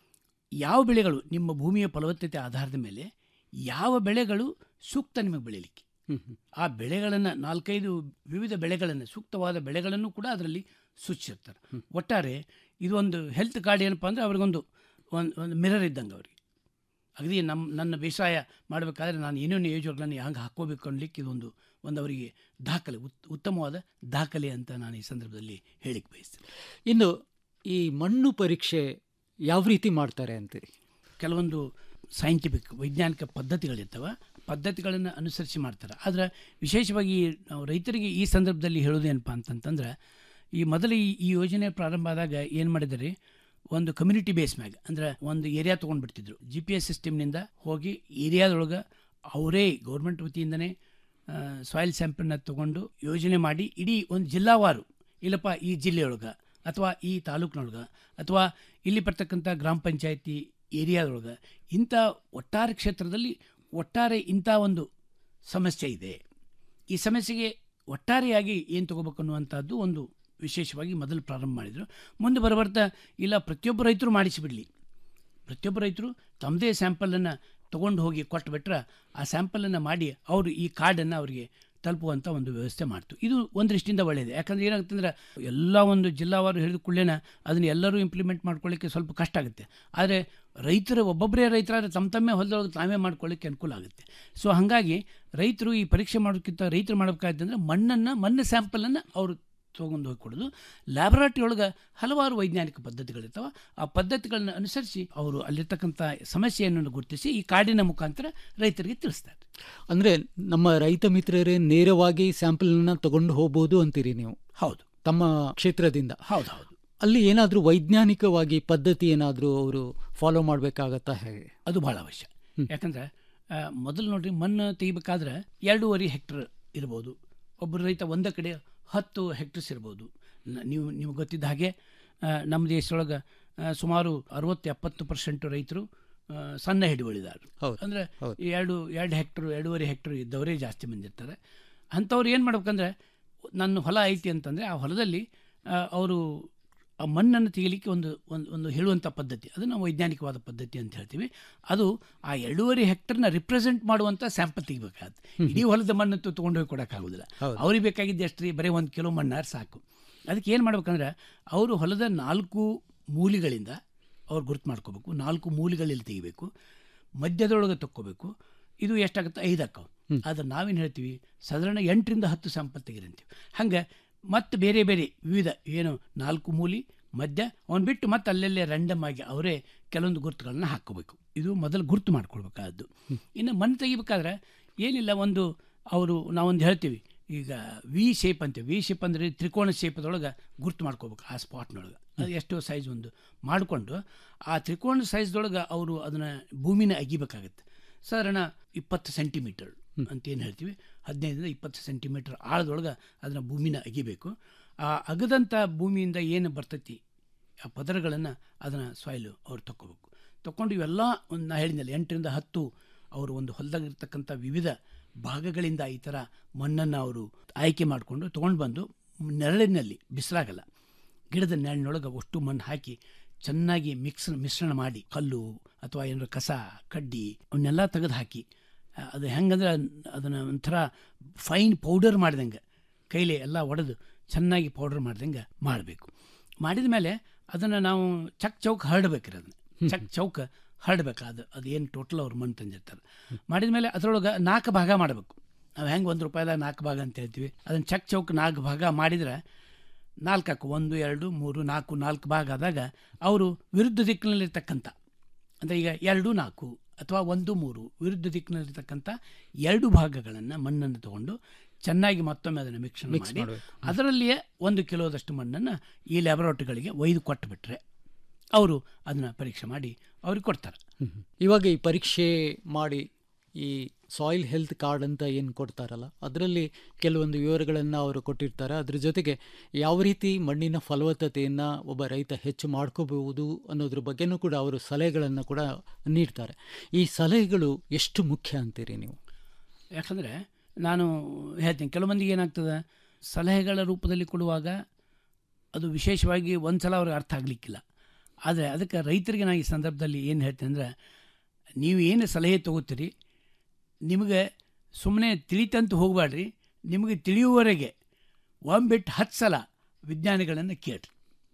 ಯಾವ ಬೆಳೆಗಳು ನಿಮ್ಮ ಭೂಮಿಯ ಫಲವತ್ತತೆ ಆಧಾರದ ಮೇಲೆ ಯಾವ ಬೆಳೆಗಳು ಸೂಕ್ತ ನಿಮಗೆ ಬೆಳೀಲಿಕ್ಕೆ ಆ ಬೆಳೆಗಳನ್ನು ನಾಲ್ಕೈದು ವಿವಿಧ ಬೆಳೆಗಳನ್ನು ಸೂಕ್ತವಾದ ಬೆಳೆಗಳನ್ನು ಕೂಡ ಅದರಲ್ಲಿ ಸೂಚಿಸಿರ್ತಾರೆ ಒಟ್ಟಾರೆ ಇದು ಒಂದು ಹೆಲ್ತ್ ಕಾರ್ಡ್ ಏನಪ್ಪ ಅಂದರೆ ಅವ್ರಿಗೊಂದು ಒಂದು ಒಂದು ಮಿರರ್ ಇದ್ದಂಗೆ ಅವ್ರಿಗೆ ಅಗದಿ ನಮ್ಮ ನನ್ನ ಬೇಸಾಯ ಮಾಡಬೇಕಾದ್ರೆ ನಾನು ಏನೇನು ಯೋಜನೆಗಳನ್ನು ಹಂಗೆ ಹಾಕ್ಕೋಬೇಕು ಅನ್ಲಿಕ್ಕೆ ಇದೊಂದು ಒಂದು ಅವರಿಗೆ ದಾಖಲೆ ಉತ್ ಉತ್ತಮವಾದ ದಾಖಲೆ ಅಂತ ನಾನು ಈ ಸಂದರ್ಭದಲ್ಲಿ ಹೇಳಿಕ್ಕೆ ಬಯಸ್ತೇನೆ ಇನ್ನು ಈ ಮಣ್ಣು ಪರೀಕ್ಷೆ ಯಾವ ರೀತಿ ಮಾಡ್ತಾರೆ ಅಂತೀರಿ ಕೆಲವೊಂದು ಸೈಂಟಿಫಿಕ್ ವೈಜ್ಞಾನಿಕ ಪದ್ಧತಿಗಳಿರ್ತವೆ ಪದ್ಧತಿಗಳನ್ನು ಅನುಸರಿಸಿ ಮಾಡ್ತಾರೆ ಆದರೆ ವಿಶೇಷವಾಗಿ ನಾವು ರೈತರಿಗೆ ಈ ಸಂದರ್ಭದಲ್ಲಿ ಹೇಳೋದೇನಪ್ಪ ಅಂತಂತಂದ್ರೆ ಈ ಮೊದಲು ಈ ಈ ಯೋಜನೆ ಪ್ರಾರಂಭ ಆದಾಗ ಏನು ಮಾಡಿದ್ದಾರೆ ಒಂದು ಕಮ್ಯುನಿಟಿ ಬೇಸ್ ಮ್ಯಾಗ ಅಂದ್ರೆ ಒಂದು ಏರಿಯಾ ತೊಗೊಂಡ್ಬಿಡ್ತಿದ್ರು ಜಿ ಪಿ ಎಸ್ ಸಿಸ್ಟಮ್ನಿಂದ ಹೋಗಿ ಏರಿಯಾದೊಳಗೆ ಅವರೇ ಗೌರ್ಮೆಂಟ್ ವತಿಯಿಂದನೇ ಸಾಯಿಲ್ ಸ್ಯಾಂಪಲ್ನ ತಗೊಂಡು ಯೋಜನೆ ಮಾಡಿ ಇಡೀ ಒಂದು ಜಿಲ್ಲಾವಾರು ಇಲ್ಲಪ್ಪ ಈ ಜಿಲ್ಲೆಯೊಳಗೆ ಅಥವಾ ಈ ತಾಲೂಕಿನೊಳಗೆ ಅಥವಾ ಇಲ್ಲಿ ಬರ್ತಕ್ಕಂಥ ಗ್ರಾಮ ಪಂಚಾಯತಿ ಏರಿಯಾದೊಳಗೆ ಇಂಥ ಒಟ್ಟಾರೆ ಕ್ಷೇತ್ರದಲ್ಲಿ ಒಟ್ಟಾರೆ ಇಂಥ ಒಂದು ಸಮಸ್ಯೆ ಇದೆ ಈ ಸಮಸ್ಯೆಗೆ ಒಟ್ಟಾರೆಯಾಗಿ ಏನು ತಗೋಬೇಕು ಅನ್ನುವಂಥದ್ದು ಒಂದು ವಿಶೇಷವಾಗಿ ಮೊದಲು ಪ್ರಾರಂಭ ಮಾಡಿದರು ಮುಂದೆ ಬರಬರ್ತಾ ಇಲ್ಲ ಪ್ರತಿಯೊಬ್ಬ ರೈತರು ಮಾಡಿಸಿಬಿಡಲಿ ಪ್ರತಿಯೊಬ್ಬ ರೈತರು ತಮ್ಮದೇ ಸ್ಯಾಂಪಲನ್ನು ತೊಗೊಂಡು ಹೋಗಿ ಕೊಟ್ಟುಬಿಟ್ರೆ ಆ ಸ್ಯಾಂಪಲನ್ನು ಮಾಡಿ ಅವರು ಈ ಕಾರ್ಡನ್ನು ಅವರಿಗೆ ತಲುಪುವಂಥ ಒಂದು ವ್ಯವಸ್ಥೆ ಮಾಡ್ತು ಇದು ಒಂದು ದೃಷ್ಟಿಯಿಂದ ಒಳ್ಳೆಯದು ಯಾಕಂದ್ರೆ ಏನಾಗುತ್ತೆ ಅಂದರೆ ಎಲ್ಲ ಒಂದು ಜಿಲ್ಲಾವಾರು ಹೇಳಿದ ಕೂಡಲೇ ಅದನ್ನು ಎಲ್ಲರೂ ಇಂಪ್ಲಿಮೆಂಟ್ ಮಾಡ್ಕೊಳ್ಳಿಕ್ಕೆ ಸ್ವಲ್ಪ ಕಷ್ಟ ಆಗುತ್ತೆ ಆದರೆ ರೈತರು ಒಬ್ಬೊಬ್ಬರೇ ರೈತರಾದ್ರೆ ತಮ್ಮ ತಮ್ಮೇ ಹೊಲದೊಳಗೆ ತಾವೇ ಮಾಡ್ಕೊಳ್ಳಿಕ್ಕೆ ಅನುಕೂಲ ಆಗುತ್ತೆ ಸೊ ಹಾಗಾಗಿ ರೈತರು ಈ ಪರೀಕ್ಷೆ ಮಾಡೋಕ್ಕಿಂತ ರೈತರು ಮಾಡಬೇಕಾದಂದ್ರೆ ಮಣ್ಣನ್ನು ಮಣ್ಣು ಸ್ಯಾಂಪಲನ್ನು ಅವರು ತೊಗೊಂಡು ಹೋಗಿ ಕೊಡೋದು ಲ್ಯಾಬೊರೇಟರಿ ಒಳಗೆ ಹಲವಾರು ವೈಜ್ಞಾನಿಕ ಪದ್ಧತಿಗಳಿರ್ತಾವೆ ಆ ಪದ್ಧತಿಗಳನ್ನ ಅನುಸರಿಸಿ ಅವರು ಅಲ್ಲಿರ್ತಕ್ಕಂಥ ಸಮಸ್ಯೆಯನ್ನು ಗುರುತಿಸಿ ಈ ಕಾರ್ಡಿನ ಮುಖಾಂತರ ರೈತರಿಗೆ ತಿಳಿಸ್ತಾರೆ ಅಂದ್ರೆ ನಮ್ಮ ರೈತ ಮಿತ್ರರೇ ನೇರವಾಗಿ ಸ್ಯಾಂಪಲ್ನ ತಗೊಂಡು ಹೋಗ್ಬೋದು ಅಂತೀರಿ ನೀವು ಹೌದು ತಮ್ಮ ಕ್ಷೇತ್ರದಿಂದ ಹೌದು ಹೌದು ಅಲ್ಲಿ ಏನಾದರೂ ವೈಜ್ಞಾನಿಕವಾಗಿ ಪದ್ಧತಿ ಏನಾದರೂ ಅವರು ಫಾಲೋ ಮಾಡಬೇಕಾಗತ್ತಾ ಹೇಗೆ ಅದು ಬಹಳ ಅವಶ್ಯ ಯಾಕಂದ್ರೆ ಆ, ಮೊದಲು ನೋಡ್ರಿ ಮಣ್ಣು ತೆಗಿಬೇಕಾದ್ರೆ ಎರಡೂವರೆ ಹೆಕ್ಟರ್ ಇರ್ಬೋದು ಒಬ್ಬರು ರೈತ ಒಂದೇ ಕಡೆ ಹತ್ತು ಹೆಕ್ಟರ್ಸ್ ಇರ್ಬೋದು ನ- ನೀವು ನಿಮ್ಗೆ ಗೊತ್ತಿದ್ದ ಹಾಗೆ ಆ, ನಮ್ಮ ದೇಶದೊಳಗೆ ಆ, ಸುಮಾರು ಅರವತ್ತು ಎಪ್ಪತ್ತು ಪರ್ಸೆಂಟ್ ರೈತರು ಆ, ಸಣ್ಣ ಹಿಡುವಳಿದಾರರು ಹೌದು, ಅಂದರೆ ಹೌದು. ಎರಡು ಎರಡು ಹೆಕ್ಟರ್ ಎರಡೂವರೆ ಹೆಕ್ಟರ್ ಇದ್ದವರೇ ಜಾಸ್ತಿ ಮಂದಿ ಇರ್ತಾರೆ ಅಂಥವ್ರು ಏನು ಮಾಡ್ಬೇಕಂದ್ರೆ ನನ್ನ ಹೊಲ ಐತಿ ಅಂತಂದರೆ ಆ ಹೊಲದಲ್ಲಿ ಅವರು ಆ ಮಣ್ಣನ್ನು ತೆಗಿಲಿಕ್ಕೆ ಒಂದು ಒಂದು ಒಂದು ಹೇಳುವಂಥ ಪದ್ಧತಿ ಅದು ನಾವು ವೈಜ್ಞಾನಿಕವಾದ ಪದ್ಧತಿ ಅಂತ ಹೇಳ್ತೀವಿ ಅದು ಆ ಎರಡೂವರೆ ಹೆಕ್ಟರ್ನ ರಿಪ್ರೆಸೆಂಟ್ ಮಾಡುವಂಥ ಸ್ಯಾಂಪಲ್ ತೆಗಿಬೇಕಾಗುತ್ತೆ ಇಡೀ ಹೊಲದ ಮಣ್ಣಂತೂ ತೊಗೊಂಡು ಹೋಗಿ ಕೊಡೋಕ್ಕಾಗೋದಿಲ್ಲ ಹೌದು. ಅವ್ರಿಗೆ ಬೇಕಾಗಿದ್ದು ಎಷ್ಟು ರೀ ಬರೀ ಒಂದು ಕಿಲೋ ಮಣ್ಣಾರು ಸಾಕು ಅದಕ್ಕೆ ಏನು ಮಾಡ್ಬೇಕಂದ್ರೆ ಅವರು ಹೊಲದ ನಾಲ್ಕು ಮೂಲಿಗಳಿಂದ ಅವ್ರು ಗುರುತು ಮಾಡ್ಕೋಬೇಕು ನಾಲ್ಕು ಮೂಲಿಗಳಲ್ಲಿ ತೆಗಿಬೇಕು ಮಧ್ಯದೊಳಗೆ ತಕ್ಕೋಬೇಕು ಇದು ಎಷ್ಟಾಗುತ್ತೆ ಐದು ಅಕ್ಕವು ಆದ್ರೆ ನಾವೇನು ಹೇಳ್ತೀವಿ ಸಾಧಾರಣ ಎಂಟರಿಂದ ಹತ್ತು ಸ್ಯಾಂಪಲ್ ತೆಗಿರಂತೀವಿ ಹಂಗೆ ಮತ್ತೆ ಬೇರೆ ಬೇರೆ ವಿವಿಧ ಏನು ನಾಲ್ಕು ಮೂಲಿ ಮಧ್ಯ ಅವನು ಬಿಟ್ಟು ಮತ್ತೆ ಅಲ್ಲೆಲ್ಲೇ ರ್ಯಾಂಡಮ್ ಆಗಿ ಅವರೇ ಕೆಲವೊಂದು ಗುರುತುಗಳನ್ನ ಹಾಕ್ಕೋಬೇಕು ಇದು ಮೊದಲು ಗುರುತು ಮಾಡ್ಕೊಳ್ಬೇಕಾದ್ದು ಇನ್ನು ಮಣ್ಣು ತೆಗಿಬೇಕಾದ್ರೆ ಏನಿಲ್ಲ ಒಂದು ಅವರು ನಾವೊಂದು ಹೇಳ್ತೀವಿ ಈಗ ವಿ ಶೇಪ್ ಅಂತೀವಿ ವಿ ಶೇಪ್ ಅಂದರೆ ತ್ರಿಕೋಣ ಶೇಪದೊಳಗೆ ಗುರ್ತು ಮಾಡ್ಕೋಬೇಕು ಆ ಸ್ಪಾಟ್ನೊಳಗೆ ಅದು ಎಷ್ಟೋ ಸೈಜ್ ಒಂದು ಮಾಡಿಕೊಂಡು ಆ ತ್ರಿಕೋಣ ಸೈಜ್ದೊಳಗೆ ಅವರು ಅದನ್ನು ಭೂಮಿನ ಅಗಿಬೇಕಾಗತ್ತೆ ಸಾಧಾರಣ ಇಪ್ಪತ್ತು ಸೆಂಟಿಮೀಟರ್ ಅಂತ ಏನು ಹೇಳ್ತೀವಿ ಹದಿನೈದರಿಂದ ಇಪ್ಪತ್ತು ಸೆಂಟಿಮೀಟರ್ ಆಳದೊಳಗೆ ಅದನ್ನು ಭೂಮಿನ ಅಗಿಬೇಕು ಆ ಅಗದಂಥ ಭೂಮಿಯಿಂದ ಏನು ಬರ್ತೈತಿ ಆ ಪದರಗಳನ್ನು ಅದನ್ನು ಸಾಯಿಲು ಅವ್ರು ತಗೋಬೇಕು ತಗೊಂಡು ಇವೆಲ್ಲ ಒಂದು ನಾ ಹೇಳಿದ್ನಲ್ಲ ಎಂಟರಿಂದ ಹತ್ತು ಅವರು ಒಂದು ಹೊಲದಾಗಿರ್ತಕ್ಕಂಥ ವಿವಿಧ ಭಾಗಗಳಿಂದ ಈ ಥರ ಮಣ್ಣನ್ನು ಅವರು ಆಯ್ಕೆ ಮಾಡಿಕೊಂಡು ತೊಗೊಂಡು ಬಂದು ನೆರಳಿನಲ್ಲಿ ಬಿಸಿಲಾಗಲ್ಲ ಗಿಡದ ನೆರಳಿನೊಳಗೆ ಅಷ್ಟು ಮಣ್ಣು ಹಾಕಿ ಚೆನ್ನಾಗಿ ಮಿಕ್ಸ್ ಮಿಶ್ರಣ ಮಾಡಿ ಕಲ್ಲು ಅಥವಾ ಏನಾದ್ರು ಕಸ ಕಡ್ಡಿ ಅವನ್ನೆಲ್ಲ ತೆಗೆದು ಹಾಕಿ ಆ, ಅದು ಹೆಂಗಂದ್ರೆ ಅದನ್ನು ಒಂಥರ ಫೈನ್ ಪೌಡರ್ ಮಾಡಿದಂಗೆ ಕೈಲಿ ಎಲ್ಲ ಒಡೆದು ಚೆನ್ನಾಗಿ ಪೌಡರ್ ಮಾಡ್ದಂಗೆ ಮಾಡಬೇಕು ಮಾಡಿದ ಮೇಲೆ ಅದನ್ನು ನಾವು ಚಕ್ ಚೌಕ್ ಹರಡ್ಬೇಕ್ರಿ ಅದನ್ನು ಚಕ್ ಚೌಕ್ ಹರಡ್ಬೇಕು ಅದು ಅದು ಏನು ಟೋಟಲ್ ಅವ್ರು ಮಣ್ಣು ತಂದಿರ್ತಾರೆ ಮಾಡಿದ ಮೇಲೆ ಅದರೊಳಗೆ ನಾಲ್ಕು ಭಾಗ ಮಾಡಬೇಕು ನಾವು ಹೆಂಗೆ ಒಂದು ರೂಪಾಯಿದಾಗ ನಾಲ್ಕು ಭಾಗ ಅಂತ ಹೇಳ್ತೀವಿ ಅದನ್ನು ಚಕ್ ಚೌಕ್ ನಾಲ್ಕು ಭಾಗ ಮಾಡಿದರೆ ನಾಲ್ಕು ಹಾಕು ಒಂದು ಎರಡು ಮೂರು ನಾಲ್ಕು ನಾಲ್ಕು ಭಾಗ ಆದಾಗ ಅವರು ವಿರುದ್ಧ ದಿಕ್ಕಿನಲ್ಲಿರ್ತಕ್ಕಂಥ ಅಂದರೆ ಈಗ ಎರಡು ನಾಲ್ಕು ಅಥವಾ ಒಂದು ಮೂರು ವಿರುದ್ಧ ದಿಕ್ಕಿನಲ್ಲಿರ್ತಕ್ಕಂಥ ಎರಡು ಭಾಗಗಳನ್ನು ಮಣ್ಣನ್ನು ತಗೊಂಡು ಚೆನ್ನಾಗಿ ಮತ್ತೊಮ್ಮೆ ಅದನ್ನು ಮಿಕ್ಸ್ Mix ಮಾಡಿ ಮಾಡ್ಬೇಕು. ಅದರಲ್ಲಿಯೇ ಒಂದು ಕಿಲೋದಷ್ಟು ಮಣ್ಣನ್ನು ಈ ಲ್ಯಾಬೊರೇಟರಿಗಳಿಗೆ ಒಯ್ದು ಕೊಟ್ಟುಬಿಟ್ರೆ ಅವರು ಅದನ್ನು ಪರೀಕ್ಷೆ ಮಾಡಿ ಅವ್ರಿಗೆ ಕೊಡ್ತಾರೆ ಇವಾಗ ಈ ಪರೀಕ್ಷೆ ಮಾಡಿ ಈ ಸಾಯಿಲ್ ಹೆಲ್ತ್ ಕಾರ್ಡ್ ಅಂತ ಏನು ಕೊಡ್ತಾರಲ್ಲ ಅದರಲ್ಲಿ ಕೆಲವೊಂದು ವಿವರಗಳನ್ನು ಅವರು ಕೊಟ್ಟಿರ್ತಾರೆ ಅದ್ರ ಜೊತೆಗೆ ಯಾವ ರೀತಿ ಮಣ್ಣಿನ ಫಲವತ್ತತೆಯನ್ನು ಒಬ್ಬ ರೈತ ಹೆಚ್ಚು ಮಾಡ್ಕೋಬಹುದು ಅನ್ನೋದ್ರ ಬಗ್ಗೆನೂ ಕೂಡ ಅವರು ಸಲಹೆಗಳನ್ನು ಕೂಡ ನೀಡ್ತಾರೆ ಈ ಸಲಹೆಗಳು ಎಷ್ಟು ಮುಖ್ಯ ಅಂತೀರಿ ನೀವು ಯಾಕಂದರೆ ನಾನು ಹೇಳ್ತೀನಿ ಕೆಲವು ಮಂದಿಗೆ ಏನಾಗ್ತದೆ ಸಲಹೆಗಳ ರೂಪದಲ್ಲಿ ಕೊಡುವಾಗ ಅದು ವಿಶೇಷವಾಗಿ ಒಂದು ಸಲ ಅವ್ರಿಗೆ ಅರ್ಥ ಆಗಲಿಕ್ಕಿಲ್ಲ ಆದರೆ ಅದಕ್ಕೆ ರೈತರಿಗೆ ನಾನು ಈ ಸಂದರ್ಭದಲ್ಲಿ ಏನು ಹೇಳ್ತೀನಿ ಅಂದರೆ ನೀವು ಏನು ಸಲಹೆ ತಗೋತೀರಿ ನಿಮಗೆ ಸುಮ್ಮನೆ ತಿಳಿತಂತ ಹೋಗಬೇಡ್ರಿ ನಿಮಗೆ ತಿಳಿಯುವವರೆಗೆ ಒಂಬಿಟ್ಟು ಹತ್ತು ಸಲ ವಿಜ್ಞಾನಿಗಳನ್ನು ಕೇಳ್ರಿ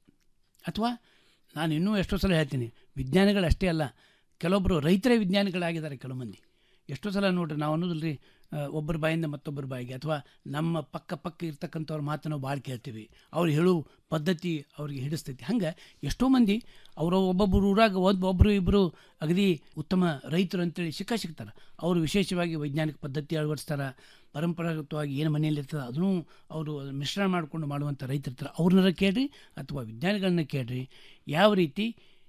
ಅಥವಾ ನಾನು ಇನ್ನೂ ಎಷ್ಟೋ ಸಲ ಹೇಳ್ತೀನಿ ವಿಜ್ಞಾನಿಗಳು ಅಷ್ಟೇ ಅಲ್ಲ ಕೆಲವೊಬ್ಬರು ರೈತರೇ ವಿಜ್ಞಾನಿಗಳಾಗಿದ್ದಾರೆ ಕೆಲವು ಮಂದಿ ಎಷ್ಟೋ ಸಲ ನೋಡ್ರಿ ನಾವು ಅನ್ನೋದಿಲ್ರಿ ಒಬ್ಬರ ಬಾಯಿಂದ ಮತ್ತೊಬ್ಬರ ಬಾಯಿಗೆ ಅಥವಾ ನಮ್ಮ ಪಕ್ಕ ಪಕ್ಕ ಇರ್ತಕ್ಕಂಥವ್ರ ಮಾತನ್ನು ಭಾಳ ಕೇಳ್ತೀವಿ ಅವ್ರು ಹೇಳೋ ಪದ್ಧತಿ ಅವ್ರಿಗೆ ಹಿಡಿಸ್ತೈತಿ ಹಂಗೆ ಎಷ್ಟೋ ಮಂದಿ ಅವರು ಒಬ್ಬೊಬ್ಬರು ಊರಾಗ ಒಂದು ಒಬ್ಬರು ಇಬ್ಬರು ಅಗದಿ ಉತ್ತಮ ರೈತರು ಅಂತೇಳಿ ಸಿಕ್ಕ ಸಿಗ್ತಾರೆ ಅವರು ವಿಶೇಷವಾಗಿ ವೈಜ್ಞಾನಿಕ ಪದ್ಧತಿ ಅಳವಡಿಸ್ತಾರೆ ಪರಂಪರಾಗತವಾಗಿ ಏನು ಮನೆಯಲ್ಲಿ ಇರ್ತದೆ ಅದನ್ನು ಅವರು ಮಿಶ್ರಣ ಮಾಡಿಕೊಂಡು ಮಾಡುವಂಥ ರೈತರು ಇರ್ತಾರೆ ಅವ್ರನ್ನ ಕೇಳ್ರಿ ಅಥವಾ ವಿಜ್ಞಾನಿಗಳನ್ನ ಕೇಳ್ರಿ ಯಾವ ರೀತಿ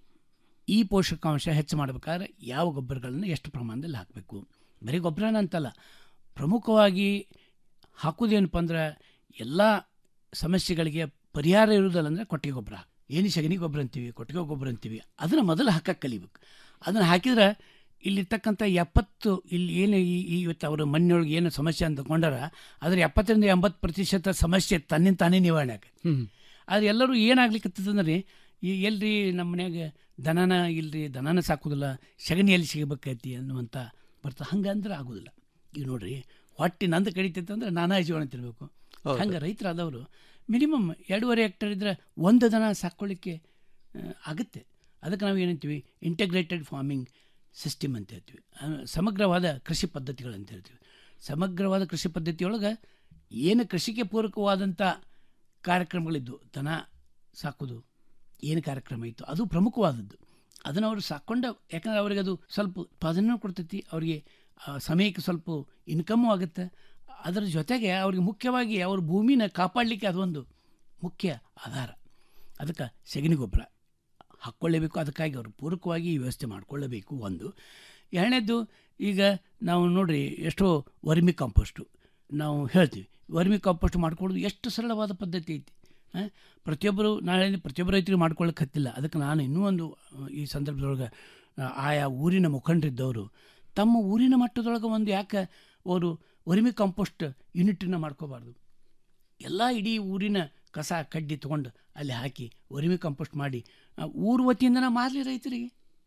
ಈ ಪೋಷಕಾಂಶ ಹೆಚ್ಚು ಮಾಡಬೇಕಾದ್ರೆ ಯಾವ ಗೊಬ್ಬರಗಳನ್ನು ಎಷ್ಟು ಪ್ರಮಾಣದಲ್ಲಿ ಹಾಕಬೇಕು ಬರೀ ಗೊಬ್ಬರನ ಅಂತಲ್ಲ ಪ್ರಮುಖವಾಗಿ ಹಾಕೋದೇನಪ್ಪ ಅಂದ್ರೆ ಎಲ್ಲ ಸಮಸ್ಯೆಗಳಿಗೆ ಪರಿಹಾರ ಇರುವುದಲ್ಲ ಅಂದರೆ ಕೊಟ್ಟಿಗೆ ಗೊಬ್ಬರ ಏನು ಸಗಣಿ ಗೊಬ್ಬರ ಅಂತೀವಿ ಕೊಟ್ಟಿಗೆ ಗೊಬ್ಬರ ಅಂತೀವಿ ಅದನ್ನು ಮೊದಲು ಹಾಕಕ್ಕೆ ಕಲಿಬೇಕು ಅದನ್ನು ಹಾಕಿದ್ರೆ ಇಲ್ಲಿರ್ತಕ್ಕಂಥ ಎಪ್ಪತ್ತು ಇಲ್ಲಿ ಏನು ಈ ಈ ಇವತ್ತು ಅವರ ಮನೆಯೊಳಗೆ ಏನು ಸಮಸ್ಯೆ ಅಂದ್ಕೊಂಡಾರ ಅದರ ಎಪ್ಪತ್ತರಿಂದ ಎಂಬತ್ತು ಪ್ರತಿಶತ ಸಮಸ್ಯೆ ತನ್ನಿಂದ ತಾನೇ ನಿವಾರಣೆ ಆಗುತ್ತೆ ಆದರೆ ಎಲ್ಲರೂ ಏನಾಗ್ಲಿಕ್ಕತ್ತದಂದ್ರೆ ಈ ಎಲ್ರಿ ನಮ್ಮ ಮನ್ಯಾಗ ದನನ ಇಲ್ರಿ ದನನ ಸಾಕೋದಿಲ್ಲ ಸಗಣಿ ಎಲ್ಲಿ ಸಿಗಬೇಕೈತಿ ಅನ್ನುವಂಥ ಬರ್ತಾ ಹಂಗೆ ಅಂದ್ರೆ ಆಗೋದಿಲ್ಲ ಈಗ ನೋಡ್ರಿ ಹೊಟ್ಟೆ ನಂದು ಕಡಿತೈತೆ ಅಂದ್ರೆ ನಾನಾ ಜೀವನ ತಿರ್ಬೇಕು ಹೌದು. ಹಂಗೆ ರೈತರಾದವರು ಮಿನಿಮಮ್ ಎರಡೂವರೆ ಹೆಕ್ಟರ್ ಇದ್ರೆ ಒಂದು ದನ ಸಾಕೊಳ್ಳಿಕ್ಕೆ ಆ, ಆಗುತ್ತೆ ಅದಕ್ಕೆ ನಾವು ಏನಂತೀವಿ ಇಂಟಗ್ರೇಟೆಡ್ ಫಾರ್ಮಿಂಗ್ ಸಿಸ್ಟಮ್ ಅಂತ ಹೇಳ್ತೀವಿ ಆ, ಸಮಗ್ರವಾದ ಕೃಷಿ ಪದ್ಧತಿಗಳು ಅಂತ ಹೇಳ್ತೀವಿ ಸಮಗ್ರವಾದ ಕೃಷಿ ಪದ್ಧತಿಯೊಳಗೆ ಏನು ಕೃಷಿಗೆ ಪೂರಕವಾದಂಥ ಕಾರ್ಯಕ್ರಮಗಳಿದ್ದು ದನ ಸಾಕೋದು ಏನು ಕಾರ್ಯಕ್ರಮ ಇತ್ತು ಅದು ಪ್ರಮುಖವಾದದ್ದು ಅದನ್ನು ಅವರು ಸಾಕೊಂಡ ಯಾಕಂದ್ರೆ ಅವ್ರಿಗೆ ಅದು ಸ್ವಲ್ಪ ಉತ್ಪಾದನೆ ಕೊಡ್ತೈತಿ ಅವರಿಗೆ ಆ ಸಮಯಕ್ಕೆ ಸ್ವಲ್ಪ ಇನ್ಕಮ್ಮು ಆಗುತ್ತೆ ಅದರ ಜೊತೆಗೆ ಅವ್ರಿಗೆ ಮುಖ್ಯವಾಗಿ ಅವ್ರ ಭೂಮಿನ ಕಾಪಾಡಲಿಕ್ಕೆ ಅದೊಂದು ಮುಖ್ಯ ಆಧಾರ ಅದಕ್ಕೆ ಸೆಗಣಿ ಗೊಬ್ಬರ ಹಾಕ್ಕೊಳ್ಳೇಬೇಕು ಅದಕ್ಕಾಗಿ ಅವರು ಪೂರಕವಾಗಿ ಈ ವ್ಯವಸ್ಥೆ ಮಾಡಿಕೊಳ್ಳಬೇಕು ಒಂದು ಎರಡನೇದು ಈಗ ನಾವು ನೋಡ್ರಿ ಎಷ್ಟೋ ವರ್ಮಿ ಕಾಂಪೋಸ್ಟು ನಾವು ಹೇಳ್ತೀವಿ ವರ್ಮಿ ಕಾಂಪೋಸ್ಟ್ ಮಾಡ್ಕೊಳ್ಳೋದು ಎಷ್ಟು ಸರಳವಾದ ಪದ್ಧತಿ ಐತಿ ಆ? ಪ್ರತಿಯೊಬ್ಬರು ನಾಳೆ ಪ್ರತಿಯೊಬ್ಬರು ರೈತರಿಗೆ ಮಾಡ್ಕೊಳ್ಳೋಕೆ ಹತ್ತಿಲ್ಲ ಅದಕ್ಕೆ ನಾನು ಇನ್ನೂ ಒಂದು ಆ, ಈ ಸಂದರ್ಭದೊಳಗೆ ಆ, ಆಯಾ ಊರಿನ ಮುಖಂಡರಿದ್ದವರು ತಮ್ಮ ಊರಿನ ಮಟ್ಟದೊಳಗೆ ಒಂದು ಯಾಕೆ ಅವರು ವರ್ಮಿ ಕಾಂಪೋಸ್ಟ್ ಯೂನಿಟನ್ನು ಮಾಡ್ಕೋಬಾರ್ದು ಎಲ್ಲ ಇಡೀ ಊರಿನ ಕಸ ಕಡ್ಡಿ ತೊಗೊಂಡು ಅಲ್ಲಿ ಹಾಕಿ ವರ್ಮಿ ಕಾಂಪೋಸ್ಟ್ ಮಾಡಿ ಆ, ಊರು ವತಿಯಿಂದನೇ ಮಾರಲಿ ರೈತರಿಗೆ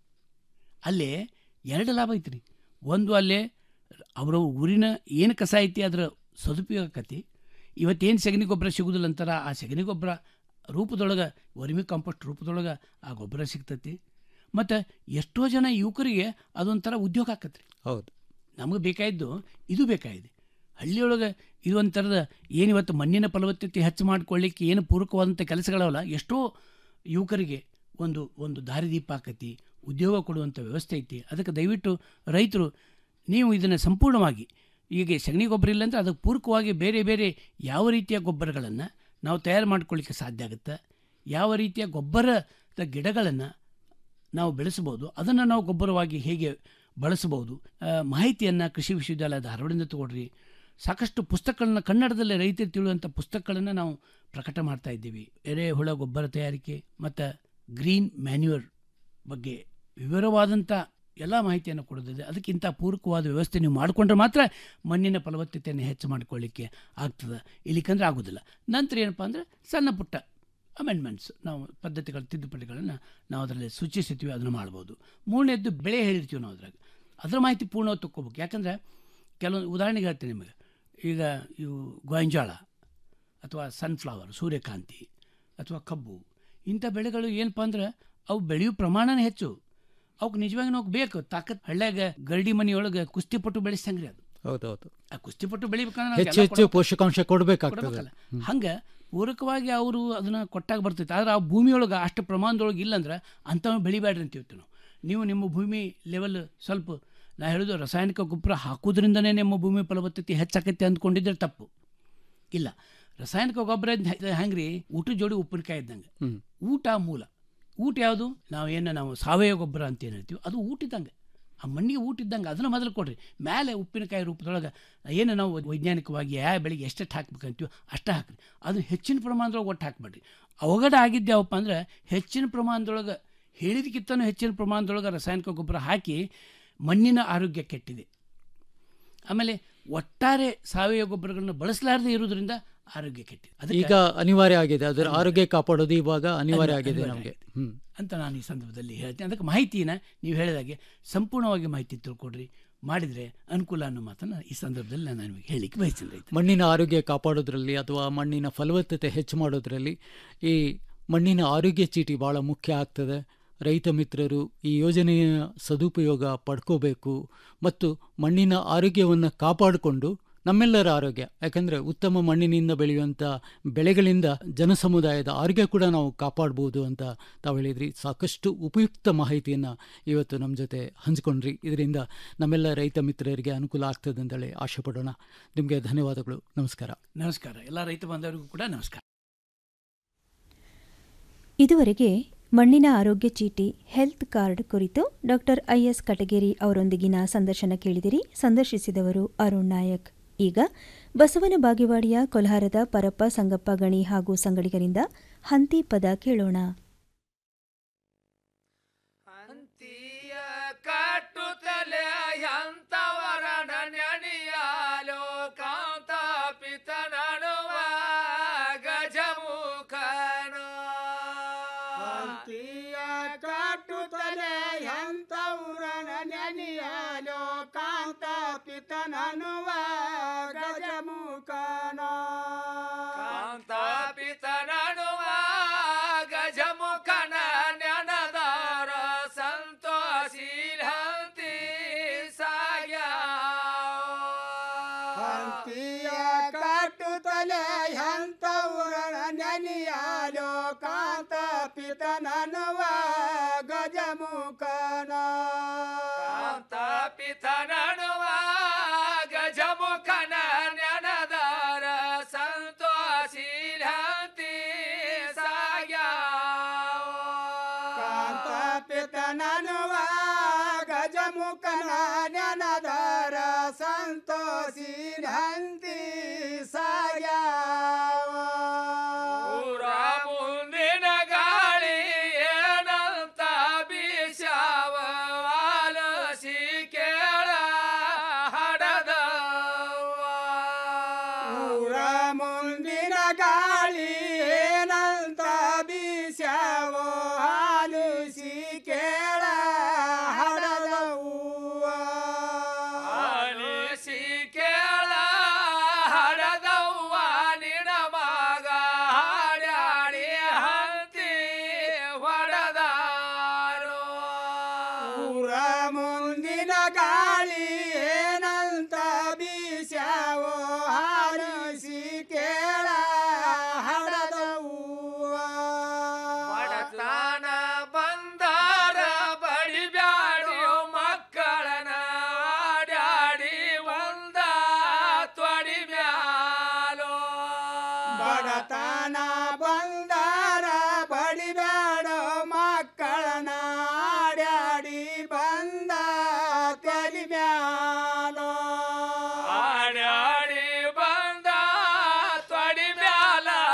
ಅಲ್ಲೇ ಎರಡು ಲಾಭ ಐತ್ರಿ ಒಂದು ಅಲ್ಲೇ ಅವರ ಊರಿನ ಏನು ಕಸ ಐತಿ ಅದರ ಸದುಪಯೋಗ ಆಕತಿ ಇವತ್ತೇನು ಸಗಣಿ ಗೊಬ್ಬರ ಸಿಗುದಿಲ್ಲ ಅಂತಾರ ಆ ಸಗಣಿ ಗೊಬ್ಬರ ರೂಪದೊಳಗೆ ವರ್ಮಿ ಕಾಂಪೋಸ್ಟ್ ರೂಪದೊಳಗೆ ಆ ಗೊಬ್ಬರ ಸಿಗ್ತೈತಿ ಮತ್ತು ಎಷ್ಟೋ ಜನ ಯುವಕರಿಗೆ ಅದೊಂಥರ ಉದ್ಯೋಗ ಆಕತ್ರಿ ಹೌದು ನಮಗೆ ಬೇಕಾಗಿದ್ದು ಇದು ಬೇಕಾಗಿದೆ ಹಳ್ಳಿಯೊಳಗೆ ಇದು ಒಂಥರದ ಏನು ಇವತ್ತು ಮಣ್ಣಿನ ಫಲವತ್ತತೆ ಹೆಚ್ಚು ಮಾಡ್ಕೊಳ್ಳಿಕ್ಕೆ ಏನು ಪೂರಕವಾದಂಥ ಕೆಲಸಗಳವಲ್ಲ ಎಷ್ಟೋ ಯುವಕರಿಗೆ ಒಂದು ಒಂದು ದಾರಿದೀಪ ಆಕತಿ ಉದ್ಯೋಗ ಕೊಡುವಂಥ ವ್ಯವಸ್ಥೆ ಐತಿ ಅದಕ್ಕೆ ದಯವಿಟ್ಟು ರೈತರು ನೀವು ಇದನ್ನು ಸಂಪೂರ್ಣವಾಗಿ ಈಗ ಸಗಣಿ ಗೊಬ್ಬರ ಇಲ್ಲ ಅಂದರೆ ಅದಕ್ಕೆ ಪೂರಕವಾಗಿ ಬೇರೆ ಬೇರೆ ಯಾವ ರೀತಿಯ ಗೊಬ್ಬರಗಳನ್ನು ನಾವು ತಯಾರು ಮಾಡ್ಕೊಳ್ಳಿಕ್ಕೆ ಸಾಧ್ಯ ಆಗುತ್ತೆ ಯಾವ ರೀತಿಯ ಗೊಬ್ಬರದ ಗಿಡಗಳನ್ನು ನಾವು ಬೆಳೆಸಬಹುದು ಅದನ್ನು ನಾವು ಗೊಬ್ಬರವಾಗಿ ಹೇಗೆ ಬಳಸಬಹುದು ಮಾಹಿತಿಯನ್ನು ಕೃಷಿ ವಿಶ್ವವಿದ್ಯಾಲಯ ಧಾರವಾಡದಿಂದ ತಗೊಳ್ರಿ ಸಾಕಷ್ಟು ಪುಸ್ತಕಗಳನ್ನ ಕನ್ನಡದಲ್ಲಿ ರೈತರು ತಿಳಿಯುವಂಥ ಪುಸ್ತಕಗಳನ್ನು ನಾವು ಪ್ರಕಟ ಮಾಡ್ತಾ ಇದ್ದೀವಿ ಎರೆಹುಳ ಗೊಬ್ಬರ ತಯಾರಿಕೆ ಮತ್ತು ಗ್ರೀನ್ ಮ್ಯಾನ್ಯೂರ್ ಬಗ್ಗೆ ವಿವರವಾದಂಥ ಎಲ್ಲ ಮಾಹಿತಿಯನ್ನು ಕೊಡೋದಿದೆ ಅದಕ್ಕಿಂತ ಪೂರಕವಾದ ವ್ಯವಸ್ಥೆ ನೀವು ಮಾಡಿಕೊಂಡ್ರೆ ಮಾತ್ರ ಮಣ್ಣಿನ ಫಲವತ್ತತೆಯನ್ನು ಹೆಚ್ಚು ಮಾಡಿಕೊಳ್ಳಿಕ್ಕೆ ಆಗ್ತದೆ ಇಲ್ಲಿಕಂದ್ರೆ ಆಗೋದಿಲ್ಲ ನಂತರ ಏನಪ್ಪ ಅಂದರೆ ಸಣ್ಣ ಪುಟ್ಟ ಅಮೆಂಡ್ಮೆಂಟ್ಸ್ ನಾವು ಪದ್ಧತಿಗಳ ತಿದ್ದುಪಡಿಗಳನ್ನು ನಾವು ಅದರಲ್ಲಿ ಸೂಚಿಸಿರ್ತೀವಿ ಅದನ್ನು ಮಾಡ್ಬೋದು ಮೂರನೇದ್ದು ಬೆಳೆ ಹೇಳಿರ್ತೀವಿ ನಾವು ಅದ್ರಾಗ ಅದರ ಮಾಹಿತಿ ಪೂರ್ಣವಾಗಿ ತಕ್ಕೋಬೇಕು ಯಾಕಂದರೆ ಕೆಲವೊಂದು ಉದಾಹರಣೆಗೆ ಹೇಳ್ತೀನಿ ನಿಮಗೆ ಈಗ ಇವು ಗೋಂಜಾಳ ಅಥವಾ ಸನ್ಫ್ಲವರ್ ಸೂರ್ಯಕಾಂತಿ ಅಥವಾ ಕಬ್ಬು ಇಂಥ ಬೆಳೆಗಳು ಏನಪ್ಪ ಅಂದ್ರೆ ಅವು ಬೆಳೆಯೋ ಪ್ರಮಾಣನೇ ಹೆಚ್ಚು ಅವಕ್ಕೆ ನಿಜವಾಗಿ ನಾವು ಬೇಕು ತಾಕತ್ ಹಳ್ಳ್ಯಾಗ ಗರಡಿ ಮನೆಯೊಳಗೆ ಕುಸ್ತಿಪಟ್ಟು ಬೆಳೆಸ್ತಂಗ್ರಿ ಅದು ಹೌದೌದು ಆ ಕುಸ್ತಿಪಟ್ಟು ಬೆಳಿಬೇಕಂದ್ರೆ ನಾವು ಹೆಚ್ಚು ಎಲ್ಲ ಹೆಚ್ಚು ಕೊಡ್ಬೇಕು. ಪೋಷಕಾಂಶ ಕೊಡಬೇಕಾಗ್ತದೆ ಕೊಡ್ಬೇಕಲ್ಲ. ಹಂಗೆ ಪೂರಕವಾಗಿ ಅವರು ಅದನ್ನ ಕೊಟ್ಟಾಗ ಬರ್ತೈತೆ ಆದ್ರೆ ಆ ಭೂಮಿಯೊಳಗೆ ಅಷ್ಟು ಪ್ರಮಾಣದೊಳಗೆ ಇಲ್ಲಂದ್ರೆ ಅಂಥವು ಬೆಳಿಬೇಡ್ರಿ ಅಂತೀವಿ ನಾವು ನೀವು ನಿಮ್ಮ ಭೂಮಿ ಲೆವೆಲ್ ಸ್ವಲ್ಪ ನಾ ಹೇಳೋದು ರಾಸಾಯನಿಕ ಗೊಬ್ಬರ ಹಾಕೋದ್ರಿಂದನೇ ನಿಮ್ಮ ಭೂಮಿ ಫಲವತ್ತತೆ ಹೆಚ್ಚಾಕೈತೆ ಅಂದ್ಕೊಂಡಿದ್ರೆ ತಪ್ಪು ಇಲ್ಲ ರಾಸಾಯನಿಕ ಗೊಬ್ಬರ ಹೆಂಗ್ರಿ ಊಟದ ಜೋಡಿ ಉಪ್ಪಿನಕಾಯಿ ಇದ್ದಂಗೆ ಹ್ಮ್. ಊಟ ಮೂಲ ಊಟ ಯಾವುದು ನಾವು ಏನು ನಾವು ಸಾವಯವ ಗೊಬ್ಬರ ಅಂತ ಏನು ಹೇಳ್ತೀವಿ ಅದು ಊಟ ಇದ್ದಂಗೆ ಆ ಮಣ್ಣಿಗೆ ಊಟ ಇದ್ದಂಗೆ ಅದನ್ನು ಮೊದಲು ಕೊಡ್ರಿ ಮೇಲೆ ಉಪ್ಪಿನಕಾಯಿ ರೂಪದೊಳಗೆ ಏನು ನಾವು ವೈಜ್ಞಾನಿಕವಾಗಿ ಯಾವ ಬೆಳಿಗ್ಗೆ ಎಷ್ಟೆಷ್ಟು ಹಾಕ್ಬೇಕಂತೀವಿ ಅಷ್ಟೇ ಹಾಕ್ರಿ ಅದು ಹೆಚ್ಚಿನ ಪ್ರಮಾಣದೊಳಗೆ ಒಟ್ಟು ಹಾಕ್ಬೇಡ್ರಿ ಅವಘಡ ಆಗಿದ್ಯಾವಪ್ಪ ಅಂದ್ರೆ ಹೆಚ್ಚಿನ ಪ್ರಮಾಣದೊಳಗೆ ಹೇಳಿದಕ್ಕಿಂತನೂ ಹೆಚ್ಚಿನ ಪ್ರಮಾಣದೊಳಗೆ ರಾಸಾಯನಿಕ ಗೊಬ್ಬರ ಹಾಕಿ ಮಣ್ಣಿನ ಆರೋಗ್ಯ ಕೆಟ್ಟಿದೆ ಆಮೇಲೆ ಒಟ್ಟಾರೆ ಸಾವಯವ ಗೊಬ್ಬರಗಳನ್ನು ಬಳಸಲಾರದೆ ಇರೋದ್ರಿಂದ ಆರೋಗ್ಯ ಕೆಟ್ಟಿದೆ ಅದಕ್ಕೆ ಈಗ ಅನಿವಾರ್ಯ ಆಗಿದೆ ಅದರ ಆರೋಗ್ಯ ಕಾಪಾಡೋದು ಇವಾಗ ಅನಿವಾರ್ಯ ಆಗಿದೆ ಅನಿವಾರ್ಯ ನಮಗೆ ಆಗಿದೆ. ಹ್ಮ್ ಅಂತ ನಾನು ಈ ಸಂದರ್ಭದಲ್ಲಿ ಹೇಳ್ತೀನಿ ಅದಕ್ಕೆ ಮಾಹಿತಿನ ನೀವು ಹೇಳಿದಾಗೆ ಸಂಪೂರ್ಣವಾಗಿ ಮಾಹಿತಿ ತಿಳ್ಕೊಡ್ರಿ ಮಾಡಿದರೆ ಅನುಕೂಲ ಅನ್ನೋ ಮಾತನ್ನು ಈ ಸಂದರ್ಭದಲ್ಲಿ ನಾನು ನಿಮಗೆ ಹೇಳಲಿಕ್ಕೆ ಬಯಸ್ತೀನಿ ರೈತ ಮಣ್ಣಿನ ಆರೋಗ್ಯ ಕಾಪಾಡೋದ್ರಲ್ಲಿ ಅಥವಾ ಮಣ್ಣಿನ ಫಲವತ್ತತೆ ಹೆಚ್ಚು ಮಾಡೋದ್ರಲ್ಲಿ ಈ ಮಣ್ಣಿನ ಆರೋಗ್ಯ ಚೀಟಿ ಭಾಳ ಮುಖ್ಯ ಆಗ್ತದೆ ರೈತ ಮಿತ್ರರು ಈ ಯೋಜನೆಯ ಸದುಪಯೋಗ ಪಡ್ಕೋಬೇಕು ಮತ್ತು ಮಣ್ಣಿನ ಆರೋಗ್ಯವನ್ನು ಕಾಪಾಡಿಕೊಂಡು ನಮ್ಮೆಲ್ಲರ ಆರೋಗ್ಯ ಯಾಕಂದರೆ ಉತ್ತಮ ಮಣ್ಣಿನಿಂದ ಬೆಳೆಯುವಂಥ ಬೆಳೆಗಳಿಂದ ಜನಸಮುದಾಯದ ಆರೋಗ್ಯ ಕೂಡ ನಾವು ಕಾಪಾಡ್ಬೋದು ಅಂತ ತಾವು ಹೇಳಿದ್ರಿ ಸಾಕಷ್ಟು ಉಪಯುಕ್ತ ಮಾಹಿತಿಯನ್ನು ಇವತ್ತು ನಮ್ಮ ಜೊತೆ ಹಂಚ್ಕೊಂಡ್ರಿ ಇದರಿಂದ ನಮ್ಮೆಲ್ಲ ರೈತ ಮಿತ್ರರಿಗೆ ಅನುಕೂಲ ಆಗ್ತದೆ ಅಂತೇಳಿ ಆಶೆ ಪಡೋಣ ನಿಮಗೆ ಧನ್ಯವಾದಗಳು ನಮಸ್ಕಾರ ನಮಸ್ಕಾರ ಎಲ್ಲ ರೈತ ಬಾಂಧವರಿಗೂ ಕೂಡ ನಮಸ್ಕಾರ ಇದುವರೆಗೆ ಮಣ್ಣಿನ ಆರೋಗ್ಯ ಚೀಟಿ ಹೆಲ್ತ್ ಕಾರ್ಡ್ ಕುರಿತು ಡಾಕ್ಟರ್ ಐಎಸ್ ಕಟಗೇರಿ ಅವರೊಂದಿಗಿನ ಸಂದರ್ಶನ ಕೇಳಿದಿರಿ ಸಂದರ್ಶಿಸಿದವರು ಅರುಣ್ ನಾಯಕ್ ಈಗ ಬಸವನ ಬಾಗೇವಾಡಿಯ ಕೊಲ್ಹಾರದ ಪರಪ್ಪ ಸಂಗಪ್ಪ ಗಣಿ ಹಾಗೂ ಸಂಗಡಿಗರಿಂದ ಹಂತಿ ಪದ ಕೇಳೋಣ ಕಟ್ಟುತ್ತಲೇ ಎಂತವರ ನೆನೆಯಲು ಕಾಂತ ಪಿತನಡುವ ಗಜಮುಖನು ಅಂತಿಯ ಕಟ್ಟುತ್ತಲೇ ಎಂತವರ ನೆನೆಯಲು ಕಾಂತ ಪಿತನನುವ ಗಜಮುಖನ ಕಾಂತ ಪಿತನಡುವ ಗಜಮುಖನ ನೆನದಾರ ಸಂತೋಷಿಲಂತಿ ಸಾಗ್ಯ ಅಂತಿಯ ಕಟ್ಟುತ್ತಲೇ ಎಂತವರ ನೆನೆಯಲು ಕಾಂತ ಪಿತನನುವ ಗಜಮುಖನ ಕಾಂತ ಪಿತನಡುವ ಗಜಮುಖನ ನೆನದಾರ ಸಂತೋಷಿಲಂತಿ ಸಾಗ್ಯ ಕಾಂತ ಪಿತನನುವ ಗಜಮುಖನ ನೆನದರ ಸಂತೋಷಿ ಹಂತಿ ಊರ ಮುಂದಿನ ಗಾಳಿ ಏನಂತ ಬೀಸಾವ ಆಲಸಿ ಕೇಳ ಊರ ಮುಂದಿನ ಗಾಳಿ ಏನಂತ ಬೀಸ್ಯಾವೋ ಆಲಿಸಿ ಕೇಳ ಹಡದ ಹೂವ ಆಲಿಸಿ ಕೇಳ ಹಡದವ್ವ ನಿನ ಮಗ ಹಾಡ್ಯಾಡಿ ಹಂತಿ ಹೊಡೆದಾರು ಊರ